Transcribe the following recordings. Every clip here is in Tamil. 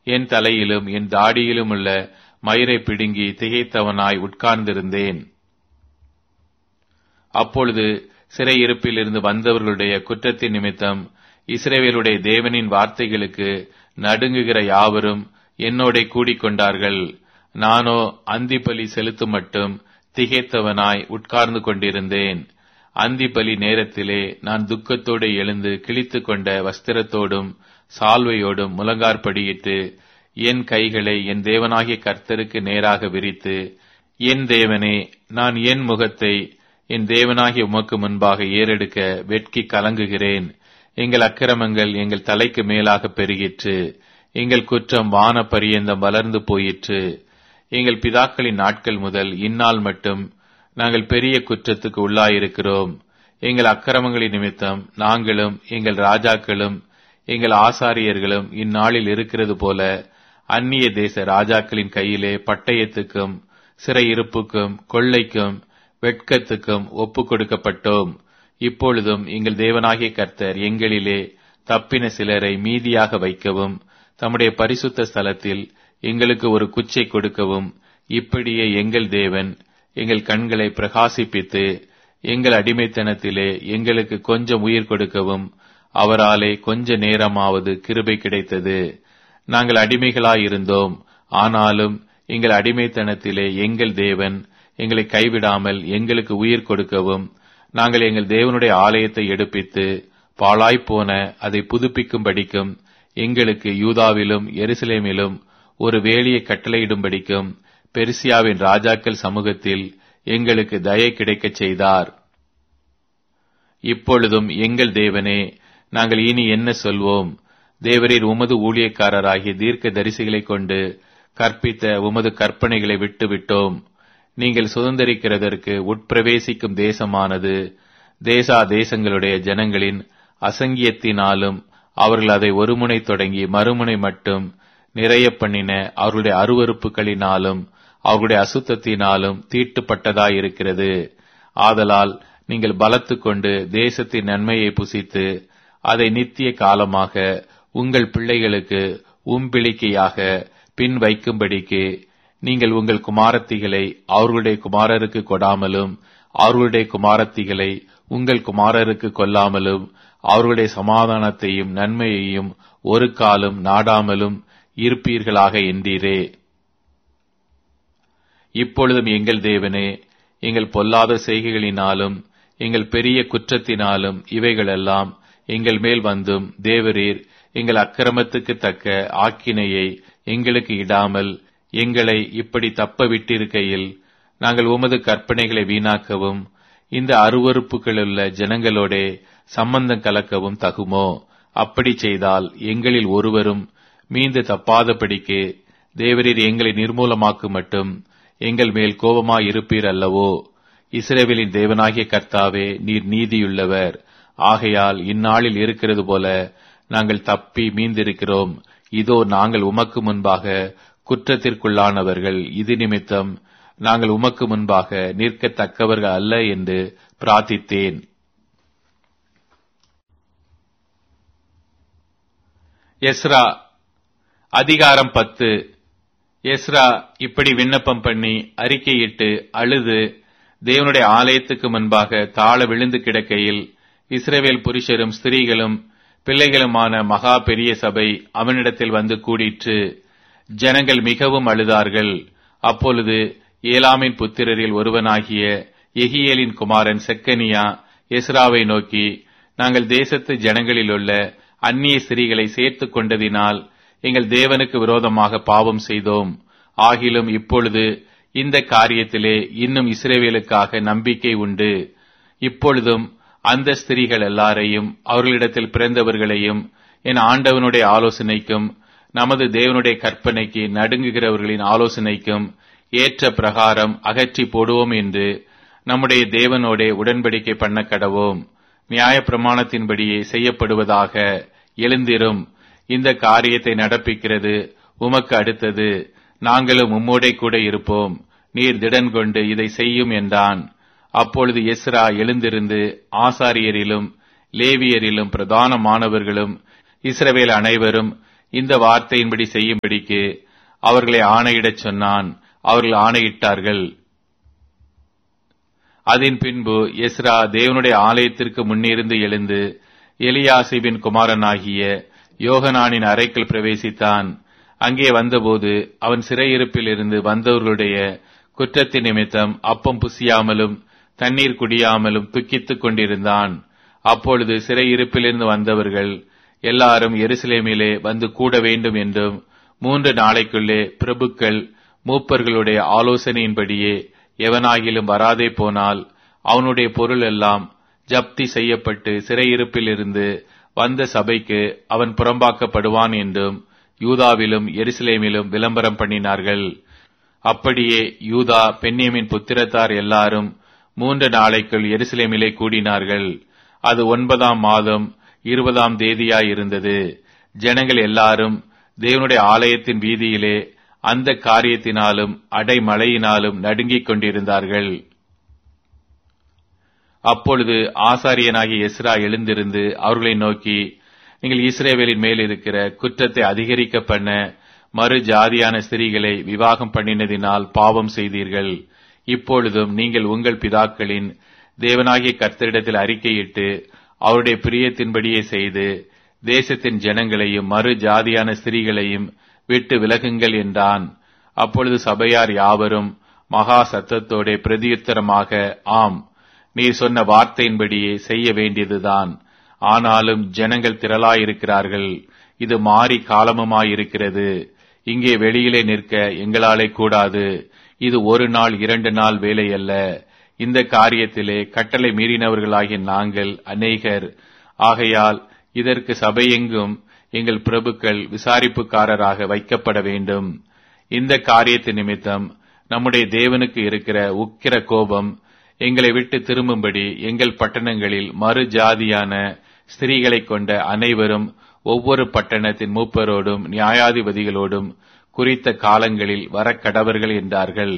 என் தலையிலும் என் தாடியிலும் உள்ள மயிரை பிடுங்கி திகைத்தவனாய் உட்கார்ந்திருந்தேன் அப்பொழுது சிறையிருப்பில் இருந்து வந்தவர்களுடைய குற்றத்தின் நிமித்தம் இஸ்ரேவேலுடைய தேவனின் வார்த்தைகளுக்கு நடுங்குகிற யாவரும் என்னோட கூடிக்கொண்டார்கள் நானோ அந்திபலி செலுத்தும் மட்டும் திகைத்தவனாய் உட்கார்ந்து கொண்டிருந்தேன் அந்திபலி நேரத்திலே நான் துக்கத்தோடு எழுந்து கிழித்து கொண்ட வஸ்திரத்தோடும் சால்வையோடும் முழங்கார்படியிட்டு என் கைகளை என் தேவனாகிய கர்த்தருக்கு நேராக விரித்து என் தேவனே நான் என் முகத்தை என் தேவனாகிய உமக்கு முன்பாக ஏறெடுக்க வெட்கி கலங்குகிறேன் எங்கள் அக்கிரமங்கள் எங்கள் தலைக்கு மேலாக பெருகிற்று எங்கள் குற்றம் வான பரியந்தம் வளர்ந்து போயிற்று எங்கள் பிதாக்களின் நாட்கள் முதல் இந்நாள் மட்டும் நாங்கள் பெரிய குற்றத்துக்கு உள்ளாயிருக்கிறோம் எங்கள் அக்கிரமங்களின் நிமித்தம் நாங்களும் எங்கள் ராஜாக்களும் எங்கள் ஆசாரியர்களும் இந்நாளில் இருக்கிறது போல அந்நிய தேச ராஜாக்களின் கையிலே பட்டயத்துக்கும் சிறையிருப்புக்கும் கொள்ளைக்கும் வெட்கத்துக்கும் ஒப்புக் கொடுக்கப்பட்டோம் இப்பொழுதும் எங்கள் தேவனாகிய கர்த்தர் எங்களிலே தப்பின சிலரை மீதியாக வைக்கவும் தம்முடைய பரிசுத்த ஸ்தலத்தில் எங்களுக்கு ஒரு குச்சை கொடுக்கவும் இப்படியே எங்கள் தேவன் எங்கள் கண்களை பிரகாசிப்பித்து எங்கள் அடிமைத்தனத்திலே எங்களுக்கு கொஞ்சம் உயிர் கொடுக்கவும் அவராலே கொஞ்ச நேரமாவது கிருபை கிடைத்தது நாங்கள் அடிமைகளாயிருந்தோம் ஆனாலும் எங்கள் அடிமைத்தனத்திலே எங்கள் தேவன் எங்களை கைவிடாமல் எங்களுக்கு உயிர் கொடுக்கவும் நாங்கள் எங்கள் தேவனுடைய ஆலயத்தை எடுப்பித்து பாழாய்ப்போன அதை புதுப்பிக்கும்படிக்கும் எங்களுக்கு யூதாவிலும் எருசலேமிலும் ஒரு வேலியை கட்டளையிடும்படிக்கும் பெருசியாவின் ராஜாக்கள் சமூகத்தில் எங்களுக்கு தயை கிடைக்கச் செய்தார் இப்பொழுதும் எங்கள் தேவனே நாங்கள் இனி என்ன சொல்வோம் தேவரீர் உமது ஊழியக்காரராகிய தீர்க்க தரிசிகளைக் கொண்டு கற்பித்த உமது கற்பனைகளை விட்டு விட்டோம் நீங்கள் சுதந்திரிக்கிறதற்கு உட்பிரவேசிக்கும் தேசமானது தேசா தேசங்களுடைய ஜனங்களின் அசங்கியத்தினாலும் அவர்கள் அதை ஒருமுனை தொடங்கி மறுமுனை மட்டும் நிறைய பண்ணின அவர்களுடைய அருவறுப்புகளினாலும் அவர்களுடைய அசுத்தத்தினாலும் தீட்டுப்பட்டதாயிருக்கிறது ஆதலால் நீங்கள் பலத்து கொண்டு தேசத்தின் நன்மையை புசித்து அதை நித்திய காலமாக உங்கள் பிள்ளைகளுக்கு உம்பிளிக்கையாக பின் வைக்கும்படிக்கு நீங்கள் உங்கள் குமாரத்திகளை அவர்களுடைய குமாரருக்கு கொடாமலும் அவர்களுடைய குமாரத்திகளை உங்கள் குமாரருக்கு கொல்லாமலும் அவர்களுடைய சமாதானத்தையும் நன்மையையும் ஒரு காலம் நாடாமலும் இருப்பீர்களாக என்றீரே இப்பொழுதும் எங்கள் தேவனே எங்கள் பொல்லாத செய்கைகளினாலும் எங்கள் பெரிய குற்றத்தினாலும் இவைகளெல்லாம் எங்கள் மேல் வந்தும் தேவரீர் எங்கள் அக்கிரமத்துக்கு தக்க ஆக்கினையை எங்களுக்கு இடாமல் எங்களை இப்படி தப்ப விட்டிருக்கையில் நாங்கள் உமது கற்பனைகளை வீணாக்கவும் இந்த அருவறுப்புகளுள்ள ஜனங்களோடே சம்பந்தம் கலக்கவும் தகுமோ அப்படி செய்தால் எங்களில் ஒருவரும் மீண்டு தப்பாதபடிக்கு தேவரீர் எங்களை நிர்மூலமாக்கு மட்டும் எங்கள் மேல் கோபமாயிருப்பீர் அல்லவோ இஸ்ரேவேலின் தேவனாகிய கர்த்தாவே நீர் நீதியுள்ளவர் ஆகையால் இந்நாளில் இருக்கிறது போல நாங்கள் தப்பி மீந்திருக்கிறோம் இதோ நாங்கள் உமக்கு முன்பாக குற்றத்திற்குள்ளானவர்கள் இது நிமித்தம் நாங்கள் உமக்கு முன்பாக நிற்கத்தக்கவர்கள் அல்ல என்று பிரார்த்தித்தேன் எஸ்ரா அதிகாரம் பத்து எஸ்ரா இப்படி விண்ணப்பம் பண்ணி அறிக்கையிட்டு அழுது தேவனுடைய ஆலயத்துக்கு முன்பாக தாழ விழுந்து கிடக்கையில் இஸ்ரேவேல் புருஷரும் ஸ்திரீகளும் பிள்ளைகளுமான மகா பெரிய சபை அவனிடத்தில் வந்து கூடிற்று ஜனங்கள் மிகவும் அழுதார்கள் அப்பொழுது ஏலாமின் புத்திரரில் ஒருவனாகிய எகியேலின் குமாரன் செக்கனியா எஸ்ராவை நோக்கி நாங்கள் தேசத்து ஜனங்களிலுள்ள அந்நிய ஸ்திரீகளை சேர்த்துக் கொண்டதினால் எங்கள் தேவனுக்கு விரோதமாக பாவம் செய்தோம் ஆகிலும் இப்பொழுது இந்த காரியத்திலே இன்னும் இஸ்ரேவேலுக்காக நம்பிக்கை உண்டு இப்பொழுதும் அந்த ஸ்திரீகள் எல்லாரையும் அவர்களிடத்தில் பிறந்தவர்களையும் என் ஆண்டவனுடைய ஆலோசனைக்கும் நமது தேவனுடைய கற்பனைக்கு நடுங்குகிறவர்களின் ஆலோசனைக்கும் ஏற்ற பிரகாரம் அகற்றி போடுவோம் என்று நம்முடைய தேவனோட உடன்படிக்கை பண்ண கடவோம் நியாய பிரமாணத்தின்படியே செய்யப்படுவதாக எழுந்திரும் இந்த காரியத்தை நடப்பிக்கிறது உமக்கு அடுத்தது நாங்களும் உம்மோடே கூட இருப்போம் நீர் திடன் கொண்டு இதை செய்யும் என்றான் அப்பொழுது எஸ்ரா எழுந்திருந்து ஆசாரியரிலும் லேவியரிலும் பிரதானமானவர்களும் இஸ்ரவேல் அனைவரும் இந்த வார்த்தையின்படி செய்யும்படிக்கு அவர்களை ஆணையிடச் சொன்னான் அவர்கள் ஆணையிட்டார்கள் அதன் பின்பு எஸ்ரா தேவனுடைய ஆலயத்திற்கு முன்னிருந்து எழுந்து எலியாசிபின் குமாரனாகிய யோகனானின் அறைக்குள் பிரவேசித்தான் அங்கே வந்தபோது அவன் சிறையிருப்பில் இருந்து வந்தவர்களுடைய குற்றத்தின் நிமித்தம் அப்பம் புசியாமலும் தண்ணீர் குடியாமலும் துக்கித்துக் கொண்டிருந்தான் அப்பொழுது சிறையிருப்பிலிருந்து வந்தவர்கள் எல்லாரும் எருசலேமிலே வந்து கூட வேண்டும் என்றும் மூன்று நாளைக்குள்ளே பிரபுக்கள் மூப்பர்களுடைய ஆலோசனையின்படியே எவனாகிலும் வராதே போனால் அவனுடைய பொருள் எல்லாம் ஜப்தி செய்யப்பட்டு சிறையிருப்பில் இருந்து வந்த சபைக்கு அவன் புறம்பாக்கப்படுவான் என்றும் யூதாவிலும் எருசலேமிலும் விளம்பரம் பண்ணினார்கள் அப்படியே யூதா பெண்ணியமின் புத்திரத்தார் எல்லாரும் மூன்று நாளைக்குள் எருசலேமிலே கூடினார்கள் அது ஒன்பதாம் மாதம் இருபதாம் தேதியாயிருந்தது ஜனங்கள் எல்லாரும் தேவனுடைய ஆலயத்தின் வீதியிலே அந்த காரியத்தினாலும் அடைமழையினாலும் நடுங்கிக் கொண்டிருந்தார்கள் அப்பொழுது ஆசாரியனாகிய எஸ்ரா எழுந்திருந்து அவர்களை நோக்கி நீங்கள் இஸ்ரேவேலின் மேல் இருக்கிற குற்றத்தை அதிகரிக்க பண்ண மறு ஜாதியான ஸ்திரீகளை விவாகம் பண்ணினதினால் பாவம் செய்தீர்கள் இப்பொழுதும் நீங்கள் உங்கள் பிதாக்களின் தேவனாகிய கர்த்தரிடத்தில் அறிக்கையிட்டு அவருடைய பிரியத்தின்படியே செய்து தேசத்தின் ஜனங்களையும் மறு ஜாதியான ஸ்திரீகளையும் விட்டு விலகுங்கள் என்றான் அப்பொழுது சபையார் யாவரும் மகா சத்தத்தோட பிரதியுத்தரமாக ஆம் நீர் சொன்ன வார்த்தையின்படியே செய்ய வேண்டியதுதான் ஆனாலும் ஜனங்கள் திரளாயிருக்கிறார்கள் இது மாறி காலமுமாயிருக்கிறது இங்கே வெளியிலே நிற்க எங்களாலே கூடாது இது ஒரு நாள் இரண்டு நாள் வேலை அல்ல இந்த காரியத்திலே கட்டளை மீறினவர்களாகிய நாங்கள் அநேகர் ஆகையால் இதற்கு சபையெங்கும் எங்கள் பிரபுக்கள் விசாரிப்புக்காரராக வைக்கப்பட வேண்டும் இந்த காரியத்து நிமித்தம் நம்முடைய தேவனுக்கு இருக்கிற உக்கிர கோபம் எங்களை விட்டு திரும்பும்படி எங்கள் பட்டணங்களில் மறு ஜாதியான ஸ்திரீகளைக் கொண்ட அனைவரும் ஒவ்வொரு பட்டணத்தின் மூப்பரோடும் நியாயாதிபதிகளோடும் குறித்த காலங்களில் வரக்கடவர்கள் என்றார்கள்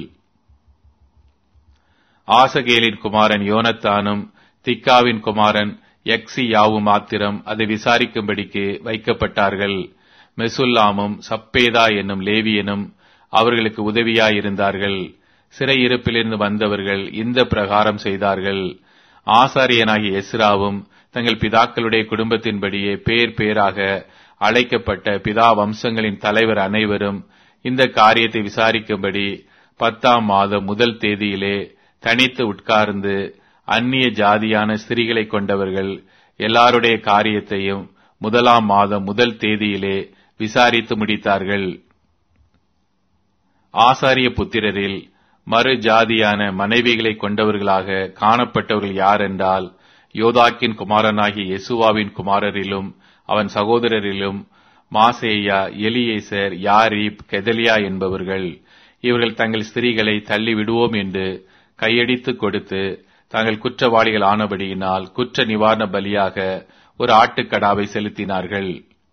ஆசகேலின் குமாரன் யோனத்தானும் திக்காவின் குமாரன் யக்ஸியாவும் மாத்திரம் அதை விசாரிக்கும்படிக்கு வைக்கப்பட்டார்கள் மெசுல்லாமும் சப்பேதா என்னும் லேவியனும் அவர்களுக்கு உதவியாயிருந்தார்கள் சிறையிருப்பிலிருந்து வந்தவர்கள் இந்த பிரகாரம் செய்தார்கள் ஆசாரியனாகிய எஸ்ராவும் தங்கள் பிதாக்களுடைய குடும்பத்தின்படியே பேர் பேராக அழைக்கப்பட்ட பிதா வம்சங்களின் தலைவர் அனைவரும் இந்த காரியத்தை விசாரிக்கும்படி பத்தாம் மாதம் முதல் தேதியிலே தனித்து உட்கார்ந்து அந்நிய ஜாதியான ஸ்திரீகளை கொண்டவர்கள் எல்லாருடைய காரியத்தையும் முதலாம் மாதம் முதல் தேதியிலே விசாரித்து முடித்தார்கள் ஆசாரிய புத்திரரில் மறு ஜாதியான மனைவிகளை கொண்டவர்களாக காணப்பட்டவர்கள் யார் என்றால் யோதாக்கின் குமாரனாகிய யெசுவாவின் குமாரரிலும் அவன் சகோதரரிலும் மாசேயா எலியேசர் யாரீப் கெதலியா என்பவர்கள் இவர்கள் தங்கள் ஸ்திரீகளை தள்ளி விடுவோம் என்று கையடித்து கொடுத்து தாங்கள் குற்றவாளிகள் ஆனபடியினால் குற்ற நிவாரண பலியாக ஒரு ஆட்டுக்கடாவை செலுத்தினார்கள்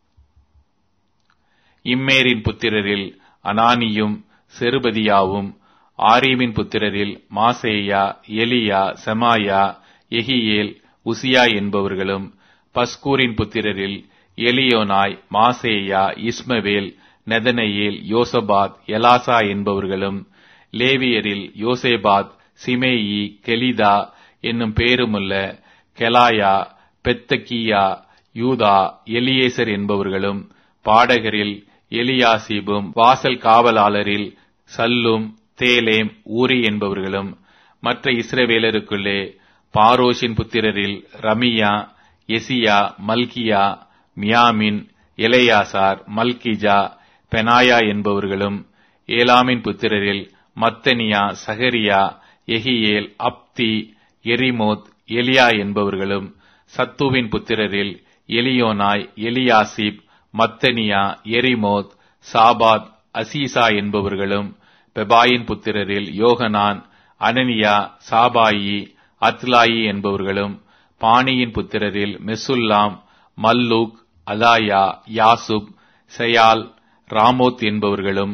இம்மேரின் புத்திரரில் அனானியும் செருபதியாவும் ஆரீமின் புத்திரரில் மாசேயா எலியா செமாயா எகியேல் உசியா என்பவர்களும் பஸ்கூரின் புத்திரரில் எலியோனாய் மாசேயா இஸ்மவேல் நெதனையேல் யோசபாத் எலாசா என்பவர்களும் லேவியரில் யோசேபாத் சிமேயி கெலிதா என்னும் பேருமுள்ள கெலாயா பெத்தகியா யூதா எலியேசர் என்பவர்களும் பாடகரில் எலியாசிபும் வாசல் காவலாளரில் சல்லும் தேலேம் ஊரி என்பவர்களும் மற்ற இஸ்ரவேலருக்குள்ளே பாரோஷின் புத்திரரில் ரமியா எசியா மல்கியா மியாமின் எலையாசார் மல்கிஜா பெனாயா என்பவர்களும் ஏலாமின் புத்திரரில் மத்தனியா சகரியா எகியேல் அப்தி எரிமோத் எலியா என்பவர்களும் சத்துவின் புத்திரரில் எலியோனாய் எலியாசிப் மத்தனியா எரிமோத் சாபாத் அசீசா என்பவர்களும் பெபாயின் புத்திரரில் யோகனான் அனனியா சாபாயி அத்லாயி என்பவர்களும் பாணியின் புத்திரரில் மெசுல்லாம் மல்லூக் அதாயா யாசுப் செயால் ராமோத் என்பவர்களும்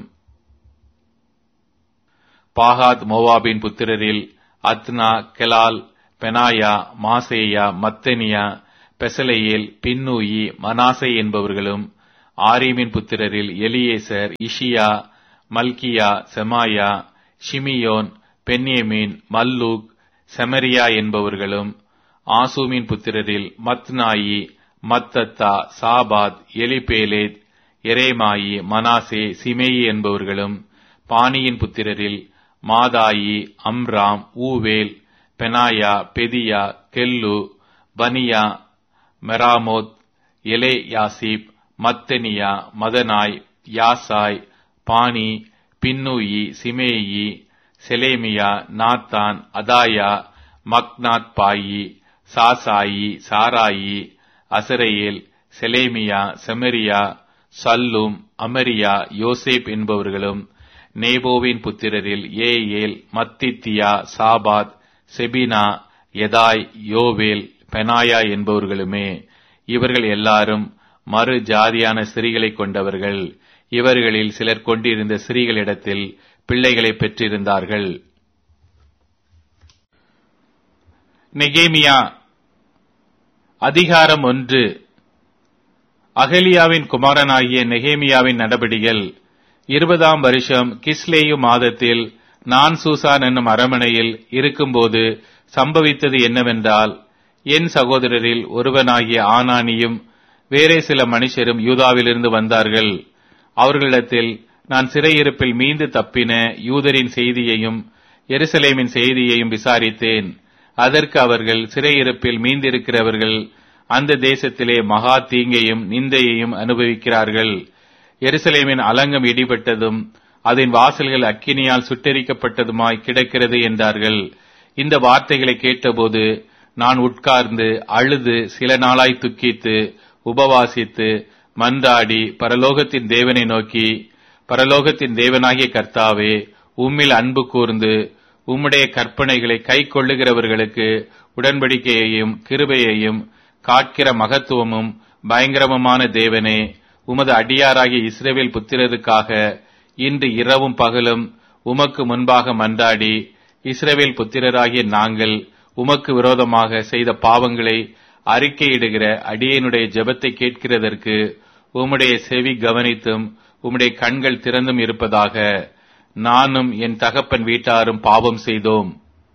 பாகாத் மோவாபின் புத்திரரில் அத்னா கெலால் பெனாயா மாசேயா மத்தனியா பெசலையேல் பின்னூயி மனாசே என்பவர்களும் ஆரீமின் புத்திரரில் எலியேசர் இஷியா மல்கியா செமாயா ஷிமியோன் பென்யமீன் மல்லூக் செமரியா என்பவர்களும் ஆசூமின் புத்திரரில் மத்னாயி மத்தத்தா சாபாத் எலிபேலேத் எரேமாயி மனாசே சிமேயி என்பவர்களும் பானியின் புத்திரரில் மாதாயி அம்ராம் ஊவேல் பெனாயா பெதியா கெல்லு பனியா மெராமோத் எலே யாசிப் மத்தனியா மதனாய் யாசாய் பானி பின்னூயி சிமேயி செலேமியா நாத்தான் அதாயா மக்னாத் பாயி சாசாயி சாராயி அசரையேல் செலேமியா செமரியா சல்லும் அமரியா யோசேப் என்பவர்களும் நேபோவின் புத்திரரில் ஏயேல் மத்தித்தியா சாபாத் செபினா எதாய் யோவேல் பெனாயா என்பவர்களுமே இவர்கள் எல்லாரும் மறு ஜாதியான ஸ்திரீகளை கொண்டவர்கள் இவர்களில் சிலர் கொண்டிருந்த ஸ்திரீகளிடத்தில் பிள்ளைகளை பெற்றிருந்தார்கள் நெகேமியா அதிகாரம் ஒன்று அகலியாவின் குமாரனாகிய நெகேமியாவின் நடபடிகள் இருபதாம் வருஷம் கிஸ்லேயு மாதத்தில் நான் சூசான் என்னும் அரமனையில் இருக்கும்போது சம்பவித்தது என்னவென்றால் என் சகோதரரில் ஒருவனாகிய ஆனானியும் வேறே சில மனுஷரும் யூதாவிலிருந்து வந்தார்கள் அவர்களிடத்தில் நான் சிறையிருப்பில் மீண்டு தப்பின யூதரின் செய்தியையும் எருசலேமின் செய்தியையும் விசாரித்தேன் அதற்கு அவர்கள் சிறையிருப்பில் மீந்திருக்கிறவர்கள் அந்த தேசத்திலே மகா தீங்கையும் நிந்தையையும் அனுபவிக்கிறார்கள் எருசலேமின் அலங்கம் இடிபட்டதும் அதன் வாசல்கள் அக்கினியால் சுட்டெரிக்கப்பட்டதுமாய் கிடக்கிறது என்றார்கள் இந்த வார்த்தைகளை கேட்டபோது நான் உட்கார்ந்து அழுது சில நாளாய் துக்கித்து உபவாசித்து மன்றாடி பரலோகத்தின் தேவனை நோக்கி பரலோகத்தின் தேவனாகிய கர்த்தாவே உம்மில் அன்பு கூர்ந்து உம்முடைய கற்பனைகளை கை கொள்ளுகிறவர்களுக்கு உடன்படிக்கையையும் கிருபையையும் காக்கிற மகத்துவமும் பயங்கரமுமான தேவனே உமது அடியாராகிய இஸ்ரேவேல் புத்திரருக்காக இன்று இரவும் பகலும் உமக்கு முன்பாக மன்றாடி இஸ்ரேவேல் புத்திரராகிய நாங்கள் உமக்கு விரோதமாக செய்த பாவங்களை அறிக்கையிடுகிற அடியனுடைய ஜெபத்தை கேட்கிறதற்கு உம்முடைய செவி கவனித்தும் உம்முடைய கண்கள் திறந்தும் இருப்பதாக நானும் என் தகப்பன் வீட்டாரும் பாவம் செய்தோம்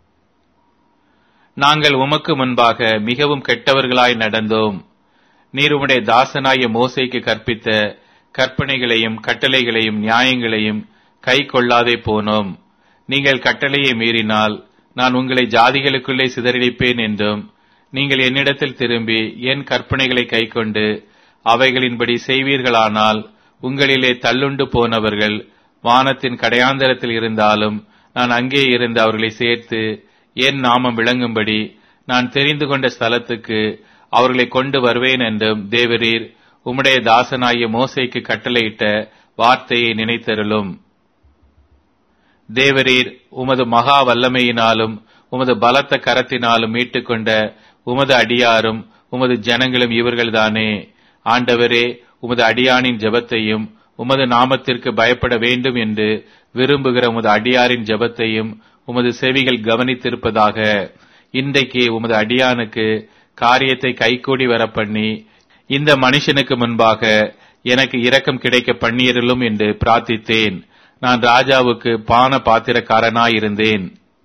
நாங்கள் உமக்கு முன்பாக மிகவும் கெட்டவர்களாய் நடந்தோம் நீர் உம்முடைய தாசனாய மோசைக்கு கற்பித்த கற்பனைகளையும் கட்டளைகளையும் நியாயங்களையும் கை கொள்ளாதே போனோம் நீங்கள் கட்டளையை மீறினால் நான் உங்களை ஜாதிகளுக்குள்ளே சிதறடிப்பேன் என்றும் நீங்கள் என்னிடத்தில் திரும்பி என் கற்பனைகளை கைக்கொண்டு அவைகளின்படி செய்வீர்களானால் உங்களிலே தள்ளுண்டு போனவர்கள் வானத்தின் கடையாந்தரத்தில் இருந்தாலும் நான் அங்கே இருந்து அவர்களை சேர்த்து என் நாமம் விளங்கும்படி நான் தெரிந்து கொண்ட ஸ்தலத்துக்கு அவர்களை கொண்டு வருவேன் என்றும் தேவரீர் உம்முடைய தாசனாகிய மோசைக்கு கட்டளையிட்ட வார்த்தையை நினைத்தருளும் தேவரீர் உமது மகா வல்லமையினாலும் உமது பலத்த கரத்தினாலும் மீட்டுக்கொண்ட உமது அடியாரும் உமது ஜனங்களும் இவர்கள்தானே ஆண்டவரே உமது அடியானின் ஜெபத்தையும் உமது நாமத்திற்கு பயப்பட வேண்டும் என்று விரும்புகிற உமது அடியாரின் ஜெபத்தையும் உமது செவிகள் கவனித்திருப்பதாக இன்றைக்கு உமது அடியானுக்கு காரியத்தை கைகூடி வர பண்ணி இந்த மனுஷனுக்கு முன்பாக எனக்கு இரக்கம் கிடைக்க பண்ணியருளும் என்று பிரார்த்தித்தேன் நான் ராஜாவுக்கு பான பாத்திரக்காரனாயிருந்தேன்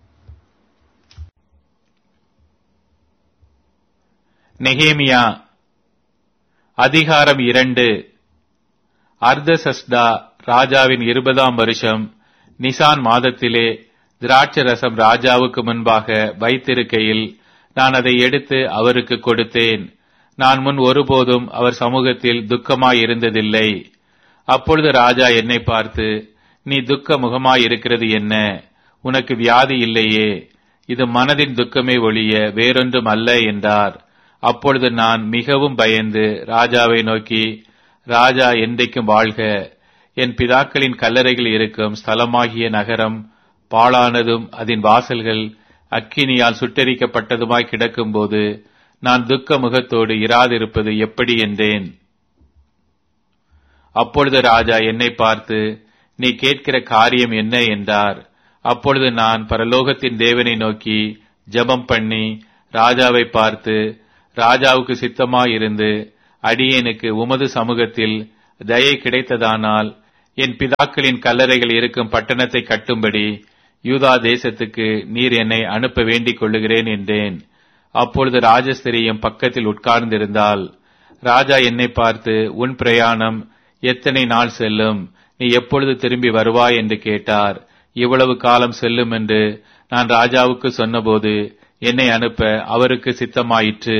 நெகேமியா அதிகாரம் இரண்டு அர்தசஸ்டா ராஜாவின் இருபதாம் வருஷம் நிசான் மாதத்திலே திராட்சரசம் ராஜாவுக்கு முன்பாக வைத்திருக்கையில் நான் அதை எடுத்து அவருக்கு கொடுத்தேன் நான் முன் ஒருபோதும் அவர் சமூகத்தில் துக்கமாய் இருந்ததில்லை அப்பொழுது ராஜா என்னை பார்த்து நீ துக்க முகமாய் இருக்கிறது என்ன உனக்கு வியாதி இல்லையே இது மனதின் துக்கமே ஒழிய வேறொன்றும் அல்ல என்றார் அப்பொழுது நான் மிகவும் பயந்து ராஜாவை நோக்கி ராஜா என்றைக்கும் வாழ்க என் பிதாக்களின் கல்லறைகள் இருக்கும் ஸ்தலமாகிய நகரம் பாழானதும் அதன் வாசல்கள் அக்கினியால் சுட்டெரிக்கப்பட்டதுமாய் கிடக்கும்போது நான் துக்க முகத்தோடு இராதிருப்பது எப்படி என்றேன் அப்பொழுது ராஜா என்னை பார்த்து நீ கேட்கிற காரியம் என்ன என்றார் அப்பொழுது நான் பரலோகத்தின் தேவனை நோக்கி ஜெபம் பண்ணி ராஜாவை பார்த்து ராஜாவுக்கு சித்தமாயிருந்து அடியேனுக்கு உமது சமூகத்தில் தயை கிடைத்ததானால் என் பிதாக்களின் கல்லறைகள் இருக்கும் பட்டணத்தை கட்டும்படி யூதா தேசத்துக்கு நீர் என்னை அனுப்ப வேண்டிக் கொள்ளுகிறேன் என்றேன் அப்பொழுது ராஜஸ்திரியும் பக்கத்தில் உட்கார்ந்திருந்தால் ராஜா என்னை பார்த்து உன் பிரயாணம் எத்தனை நாள் செல்லும் நீ எப்பொழுது திரும்பி வருவாய் என்று கேட்டார் இவ்வளவு காலம் செல்லும் என்று நான் ராஜாவுக்கு சொன்னபோது என்னை அனுப்ப அவருக்கு சித்தமாயிற்று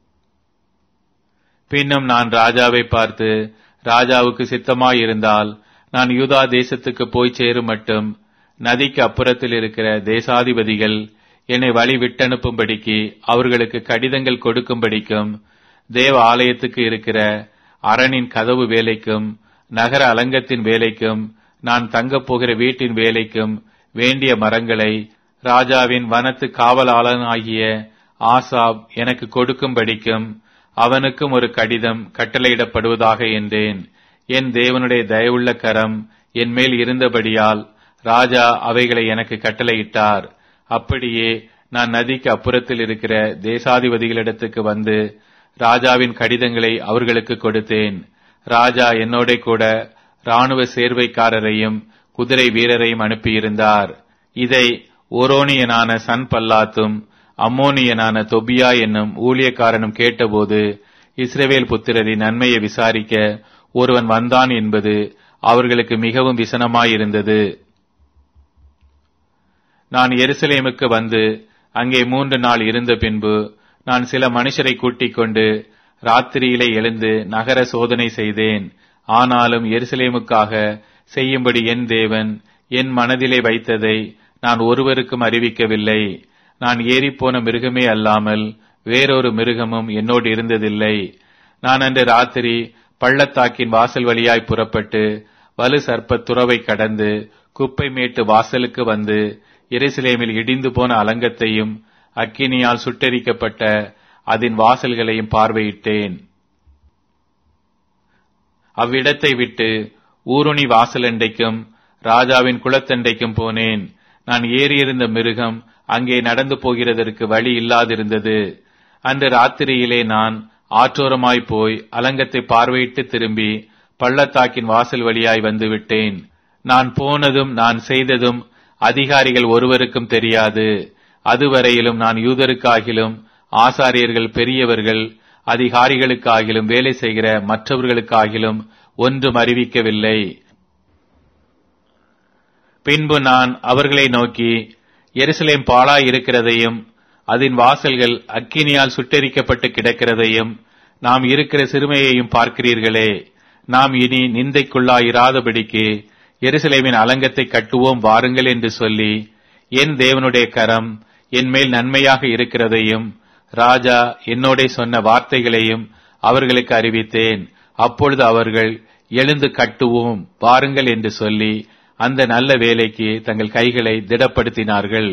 பின்னும் நான் ராஜாவை பார்த்து ராஜாவுக்கு சித்தமாயிருந்தால் நான் யூதா தேசத்துக்கு போய் சேரும் மட்டும் நதிக்கு அப்புறத்தில் இருக்கிற தேசாதிபதிகள் என்னை வழி விட்டனுப்பும்படிக்கு அவர்களுக்கு கடிதங்கள் கொடுக்கும்படிக்கும் தேவ ஆலயத்துக்கு இருக்கிற அரணின் கதவு வேலைக்கும் நகர அலங்கத்தின் வேலைக்கும் நான் தங்கப் போகிற வீட்டின் வேலைக்கும் வேண்டிய மரங்களை ராஜாவின் வனத்து காவலாளனாகிய ஆசாப் எனக்கு கொடுக்கும்படிக்கும் அவனுக்கும் ஒரு கடிதம் கட்டளையிடப்படுவதாக என்றேன் என் தேவனுடைய தயவுள்ள கரம் என் மேல் இருந்தபடியால் ராஜா அவைகளை எனக்கு கட்டளையிட்டார் அப்படியே நான் நதிக்கு அப்புறத்தில் இருக்கிற தேசாதிபதிகளிடத்துக்கு வந்து ராஜாவின் கடிதங்களை அவர்களுக்கு கொடுத்தேன் ராஜா என்னோட கூட ராணுவ சேர்வைக்காரரையும் குதிரை வீரரையும் அனுப்பியிருந்தார் இதை ஓரோனியனான சன் பல்லாத்தும் அம்மோனியனான தொபியா என்னும் ஊழியக்காரனும் கேட்டபோது இஸ்ரவேல் புத்திரரின் நன்மையை விசாரிக்க ஒருவன் வந்தான் என்பது அவர்களுக்கு மிகவும் விசனமாயிருந்தது நான் எருசலேமுக்கு வந்து அங்கே மூன்று நாள் இருந்த பின்பு நான் சில மனுஷரை கூட்டிக் கொண்டு ராத்திரியிலே எழுந்து நகர சோதனை செய்தேன் ஆனாலும் எருசலேமுக்காக செய்யும்படி என் தேவன் என் மனதிலே வைத்ததை நான் ஒருவருக்கும் அறிவிக்கவில்லை நான் ஏறிப்போன மிருகமே அல்லாமல் வேறொரு மிருகமும் என்னோடு இருந்ததில்லை நான் அன்று ராத்திரி பள்ளத்தாக்கின் வாசல் வழியாய் புறப்பட்டு வலு சர்ப்ப துறவை கடந்து குப்பை மேட்டு வாசலுக்கு வந்து எருசலேமில் இடிந்து போன அலங்கத்தையும் அக்கினியால் சுட்டெரிக்கப்பட்ட அதன் வாசல்களையும் பார்வையிட்டேன் அவ்விடத்தை விட்டு ஊருணி வாசலண்டைக்கும் ராஜாவின் குளத்தண்டைக்கும் போனேன் நான் ஏறியிருந்த மிருகம் அங்கே நடந்து போகிறதற்கு வழி இல்லாதிருந்தது அன்று ராத்திரியிலே நான் ஆற்றோரமாய் போய் அலங்கத்தை பார்வையிட்டு திரும்பி பள்ளத்தாக்கின் வாசல் வழியாய் வந்து விட்டேன் நான் போனதும் நான் செய்ததும் அதிகாரிகள் ஒருவருக்கும் தெரியாது அதுவரையிலும் நான் யூதருக்காகிலும் ஆசாரியர்கள் பெரியவர்கள் அதிகாரிகளுக்காகிலும் வேலை செய்கிற மற்றவர்களுக்காகிலும் ஒன்றும் அறிவிக்கவில்லை பின்பு நான் அவர்களை நோக்கி எருசலேம் பாழாய் இருக்கிறதையும் அதன் வாசல்கள் அக்கினியால் சுட்டெரிக்கப்பட்டு கிடக்கிறதையும் நாம் இருக்கிற சிறுமையையும் பார்க்கிறீர்களே நாம் இனி நிந்தைக்குள்ளாயிராதபடிக்கு எருசலேமின் அலங்கத்தை கட்டுவோம் வாருங்கள் என்று சொல்லி என் தேவனுடைய கரம் என் மேல் நன்மையாக இருக்கிறதையும் ராஜா என்னோட சொன்ன வார்த்தைகளையும் அவர்களுக்கு அறிவித்தேன் அப்பொழுது அவர்கள் எழுந்து கட்டுவோம் வாருங்கள் என்று சொல்லி அந்த நல்ல வேலைக்கு தங்கள் கைகளை திடப்படுத்தினார்கள்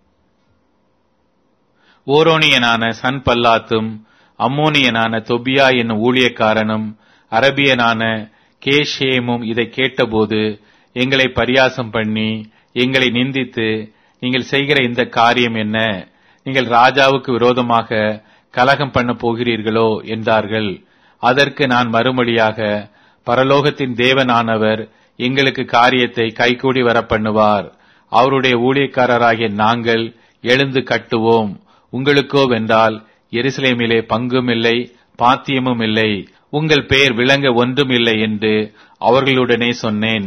ஓரோனியனான சன் பல்லாத்தும் அம்மோனியனான தொபியா என்னும் ஊழியக்காரனும் அரபியனான கேஷேமும் இதை கேட்டபோது எங்களை பரியாசம் பண்ணி எங்களை நிந்தித்து நீங்கள் செய்கிற இந்த காரியம் என்ன நீங்கள் ராஜாவுக்கு விரோதமாக கலகம் பண்ண போகிறீர்களோ என்றார்கள் அதற்கு நான் மறுமொழியாக பரலோகத்தின் தேவனானவர் எங்களுக்கு காரியத்தை கைகூடி வர பண்ணுவார் அவருடைய ஊழியக்காரராகிய நாங்கள் எழுந்து கட்டுவோம் உங்களுக்கோ வென்றால் எருசலேமிலே பங்கும் இல்லை பாத்தியமும் இல்லை உங்கள் பெயர் விளங்க ஒன்றும் இல்லை என்று அவர்களுடனே சொன்னேன்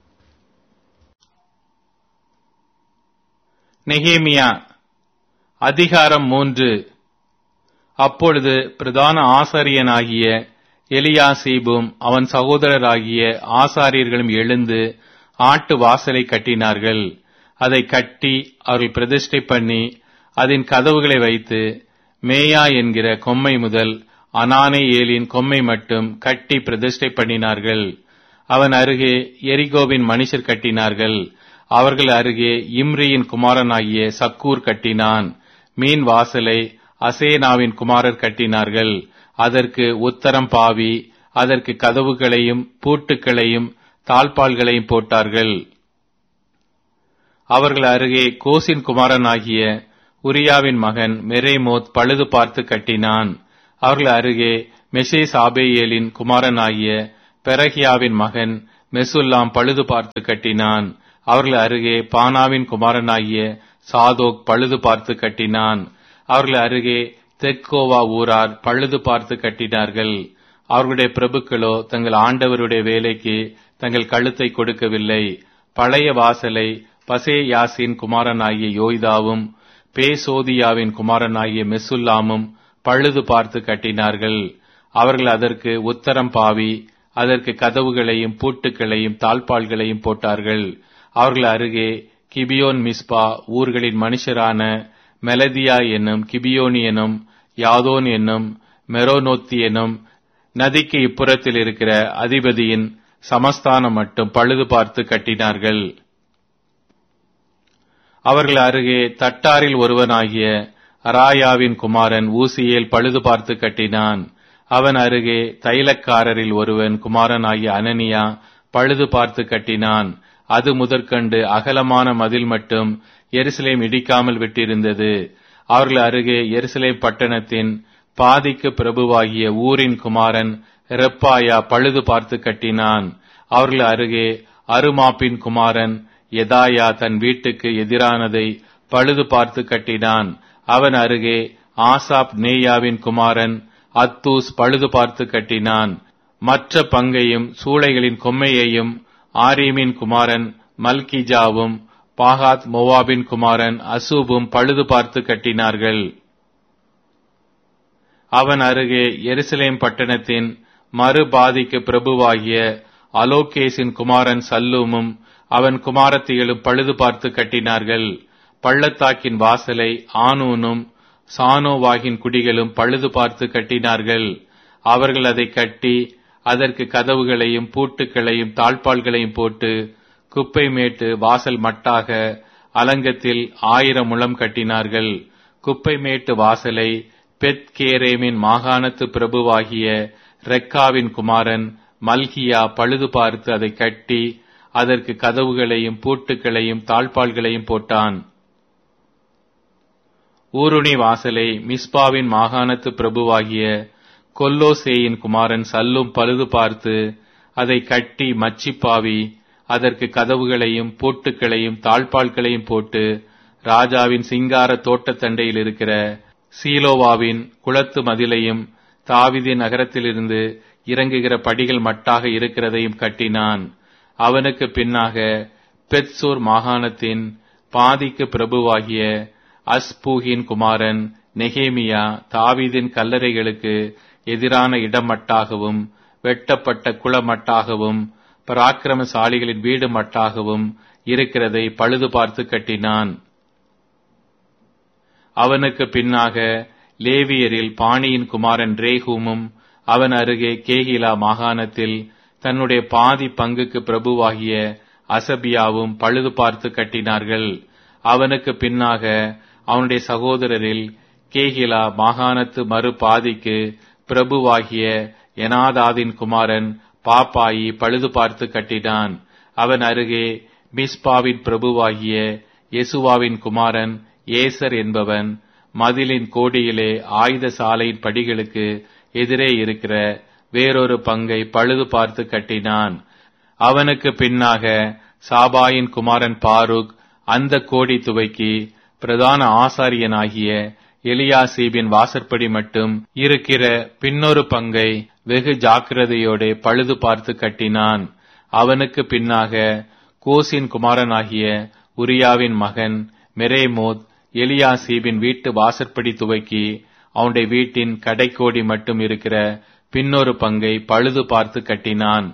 நெகேமியா அதிகாரம் மூன்று அப்பொழுது பிரதான ஆசாரியனாகிய எலியாசீபும் அவன் சகோதரராகிய ஆசாரியர்களும் எழுந்து ஆட்டு வாசலை கட்டினார்கள் அதை கட்டி அவர்கள் பிரதிஷ்டை பண்ணி அதன் கதவுகளை வைத்து மேயா என்கிற கொம்மை முதல் அனானே ஏலின் கொம்மை மட்டும் கட்டி பிரதிஷ்டை பண்ணினார்கள் அவன் அருகே எரிகோவின் மனுஷர் கட்டினார்கள் அவர்கள் அருகே இம்ரியின் குமாரனாகிய சக்கூர் கட்டினான் மீன் வாசலை அசேனாவின் குமாரர் கட்டினார்கள் அதற்கு உத்தரம் பாவி அதற்கு கதவுகளையும் பூட்டுக்களையும் தாழ்பால்களையும் போட்டார்கள் அவர்கள் அருகே கோசின் குமாரனாகிய உரியாவின் மகன் மெரேமோத் பழுது பார்த்து கட்டினான் அவர்கள் அருகே மெசே சாபேயேலின் குமாரனாகிய பெரகியாவின் மகன் மெசுல்லாம் பழுது பார்த்து கட்டினான் அவர்கள் அருகே பானாவின் குமாரனாகிய சாதோக் பழுது பார்த்து கட்டினான் அவர்கள் அருகே தெக்கோவா ஊரார் பழுது பார்த்து கட்டினார்கள் அவர்களுடைய பிரபுக்களோ தங்கள் ஆண்டவருடைய வேலைக்கு தங்கள் கழுத்தை கொடுக்கவில்லை பழைய வாசலை பசேயாசின் குமாரனாகிய யோய்தாவும் பேசோதியாவின் குமாரனாகிய மெசுல்லாமும் பழுது பார்த்து கட்டினார்கள் அவர்கள் அதற்கு உத்தரம் பாவி அதற்கு கதவுகளையும் பூட்டுக்களையும் தாழ்பாள்களையும் போட்டார்கள் அவர்கள் அருகே கிபியோன் மிஸ்பா ஊர்களின் மனுஷரான மெலதியா என்னும் கிபியோனி எனும் யாதோன் என்னும் மெரோனோத்தி எனும் நதிக்கு இப்புறத்தில் இருக்கிற அதிபதியின் சமஸ்தானம் மட்டும் பழுது பார்த்து கட்டினார்கள் அவர்கள் அருகே தட்டாரில் ஒருவனாகிய அராயாவின் குமாரன் ஊசியேல் பழுது பார்த்து கட்டினான் அவன் அருகே தைலக்காரரில் ஒருவன் குமாரனாகிய அனனியா பழுது பார்த்து கட்டினான் அது முதற்கண்டு அகலமான மதில் மட்டும் எருசலேம் இடிக்காமல் விட்டிருந்தது அவர்கள் அருகே எருசலேம் பட்டணத்தின் பாதிக்கு பிரபுவாகிய ஊரின் குமாரன் ரெப்பாயா பழுது பார்த்து கட்டினான் அவர்கள் அருகே அருமாப்பின் குமாரன் எதாயா தன் வீட்டுக்கு எதிரானதை பழுது பார்த்து கட்டினான் அவன் அருகே ஆசாப் நேயாவின் குமாரன் அத்தூஸ் பழுது பார்த்து கட்டினான் மற்ற பங்கையும் சூளைகளின் கொம்மையையும் ஆரீமின் குமாரன் மல்கிஜாவும் பாகாத் மோவாபின் குமாரன் அசூபும் பழுது பார்த்து கட்டினார்கள் அவன் அருகே எருசலேம் பட்டணத்தின் மறுபாதிக்கு பிரபுவாகிய அலோகேசின் குமாரன் சல்லூமும் அவன் குமாரத்திகளும் பழுது பார்த்து கட்டினார்கள் பள்ளத்தாக்கின் வாசலை ஆனூனும் சானோவாகின் குடிகளும் பழுது பார்த்து கட்டினார்கள் அவர்கள் அதை கட்டி அதற்கு கதவுகளையும் பூட்டுக்களையும் தாழ்பாள்களையும் போட்டு குப்பை மேட்டு வாசல் மட்டாக அலங்கத்தில் ஆயிரம் முழம் கட்டினார்கள் குப்பை மேட்டு வாசலை பெத் கேரேமின் மாகாணத்து பிரபுவாகிய ரெக்காவின் குமாரன் மல்கியா பழுது பார்த்து அதை கட்டி அதற்கு கதவுகளையும் பூட்டுக்களையும் தாழ்பாள்களையும் போட்டான் ஊருணி வாசலை மிஸ்பாவின் மாகாணத்து பிரபுவாகிய கொல்லோசேயின் குமாரன் சல்லும் பழுது பார்த்து அதை கட்டி மச்சிப்பாவி அதற்கு கதவுகளையும் பூட்டுக்களையும் தாழ்பாள்களையும் போட்டு ராஜாவின் சிங்கார தோட்டத்தண்டையில் இருக்கிற சீலோவாவின் குளத்து மதிலையும் தாவிதின் நகரத்திலிருந்து இறங்குகிற படிகள் மட்டாக இருக்கிறதையும் கட்டினான் அவனுக்கு பின்னாக பெத்சூர் மாகாணத்தின் பாதிக்கு பிரபுவாகிய அஸ்பூகின் குமாரன் நெகேமியா தாவீதின் கல்லறைகளுக்கு எதிரான இடமட்டாகவும் வெட்டப்பட்ட குளமட்டாகவும் பராக்கிரமசாலிகளின் வீடு மட்டாகவும் இருக்கிறதை பழுது பார்த்து கட்டினான் அவனுக்கு பின்னாக லேவியரில் பாணியின் குமாரன் ரேகூமும் அவன் அருகே கேகிலா மாகாணத்தில் தன்னுடைய பாதி பங்குக்கு பிரபுவாகிய அசபியாவும் பழுது பார்த்து கட்டினார்கள் அவனுக்கு பின்னாக அவனுடைய சகோதரரில் கேகிலா மாகாணத்து மறு பாதிக்கு பிரபுவாகிய எனாதாதின் குமாரன் பாப்பாயி பழுது பார்த்து கட்டினான் அவன் அருகே மிஸ்பாவின் பிரபுவாகிய யெசுவாவின் குமாரன் ஏசர் என்பவன் மதிலின் கோடியிலே ஆயுத சாலையின் படிகளுக்கு எதிரே இருக்கிற வேறொரு பங்கை பழுது பார்த்து கட்டினான் அவனுக்கு பின்னாக சாபாயின் குமாரன் பாருக் அந்த கோடி துவைக்கி பிரதான ஆசாரியனாகிய எலியாசீபின் வாசற்படி மட்டும் இருக்கிற பின்னொரு பங்கை வெகு ஜாக்கிரதையோட பழுது பார்த்து கட்டினான் அவனுக்கு பின்னாக கோசின் குமாரனாகிய உரியாவின் மகன் மெரேமோத் எலியாசீபின் வீட்டு வாசற்படி துவக்கி அவனுடைய வீட்டின் கடைக்கோடி மட்டும் இருக்கிற பின்னொரு பங்கை பழுது பார்த்து கட்டினான்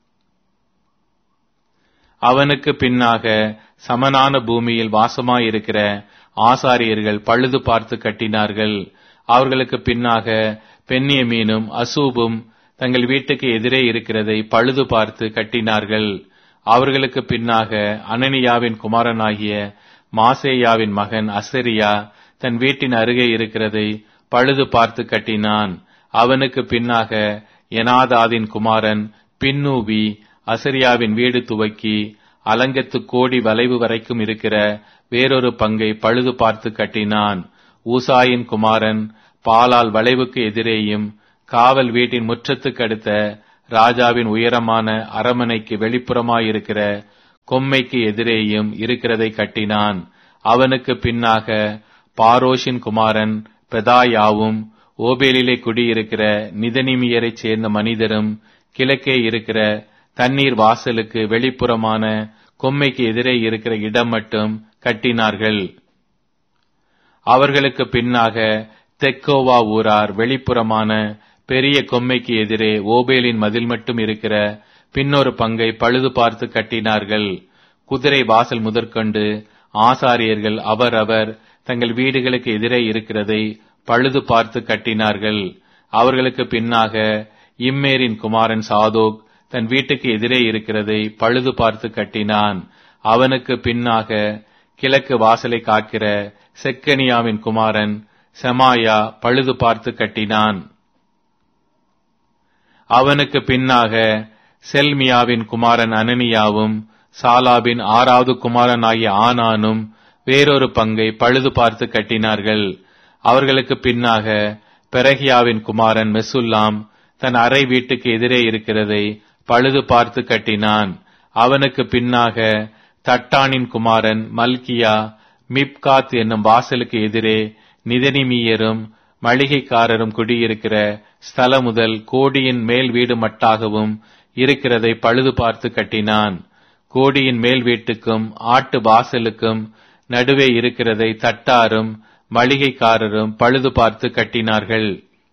அவனுக்கு பின்னாக சமனான பூமியில் வாசமாயிருக்கிற ஆசாரியர்கள் பழுது பார்த்து கட்டினார்கள் அவர்களுக்கு பின்னாக பெண்ணியமீனும் அசூபும் தங்கள் வீட்டுக்கு எதிரே இருக்கிறதை பழுது பார்த்து கட்டினார்கள் அவர்களுக்கு பின்னாக அனனியாவின் குமாரனாகிய மாசேயாவின் மகன் அசரியா தன் வீட்டின் அருகே இருக்கிறதை பழுது பார்த்து கட்டினான் அவனுக்கு பின்னாக எனாதாதின் குமாரன் பின்னூவி அசரியாவின் வீடு துவக்கி அலங்கத்து கோடி வளைவு வரைக்கும் இருக்கிற வேறொரு பங்கை பழுது பார்த்து கட்டினான் ஊசாயின் குமாரன் பாலால் வளைவுக்கு எதிரேயும் காவல் வீட்டின் முற்றத்துக்கு அடுத்த ராஜாவின் உயரமான அரமனைக்கு வெளிப்புறமாயிருக்கிற கொம்மைக்கு எதிரேயும் இருக்கிறதை கட்டினான் அவனுக்கு பின்னாக பாரோஷின் குமாரன் பெதாயாவும் ஓபேலிலே குடியிருக்கிற நிதனிமியரைச் சேர்ந்த மனிதரும் கிழக்கே இருக்கிற தண்ணீர் வாசலுக்கு வெளிப்புறமான கொம்மைக்கு எதிரே இருக்கிற இடம் மட்டும் கட்டினார்கள் அவர்களுக்கு பின்னாக தெக்கோவா ஊரார் வெளிப்புறமான பெரிய கொம்மைக்கு எதிரே ஓபேலின் மதில் மட்டும் இருக்கிற பின்னொரு பங்கை பழுது பார்த்து கட்டினார்கள் குதிரை வாசல் முதற்கொண்டு ஆசாரியர்கள் அவரவர் தங்கள் வீடுகளுக்கு எதிரே இருக்கிறதை பழுது பார்த்து கட்டினார்கள் அவர்களுக்கு பின்னாக இம்மேரின் குமாரன் சாதோக் தன் வீட்டுக்கு எதிரே இருக்கிறதை பழுது பார்த்து கட்டினான் அவனுக்கு பின்னாக கிழக்கு வாசலை காக்கிற செக்கனியாவின் குமாரன் செமாயா பழுது பார்த்து கட்டினான் அவனுக்கு பின்னாக செல்மியாவின் குமாரன் அனனியாவும் சாலாபின் ஆறாவது குமாரன் ஆகிய ஆனானும் வேறொரு பங்கை பழுது பார்த்து கட்டினார்கள் அவர்களுக்கு பின்னாக பெரகியாவின் குமாரன் மெசுல்லாம் தன் அறை வீட்டுக்கு எதிரே இருக்கிறதை பழுது பார்த்து கட்டினான் அவனுக்கு பின்னாக தட்டானின் குமாரன் மல்கியா மிப்காத் என்னும் வாசலுக்கு எதிரே நிதனிமீயரும் மளிகைக்காரரும் குடியிருக்கிற ஸ்தல முதல் கோடியின் மேல் வீடு மட்டாகவும் இருக்கிறதை பழுது பார்த்து கட்டினான் கோடியின் மேல் வீட்டுக்கும் ஆட்டு வாசலுக்கும் நடுவே இருக்கிறதை தட்டாரும் மளிகைக்காரரும் பழுது பார்த்து கட்டினார்கள்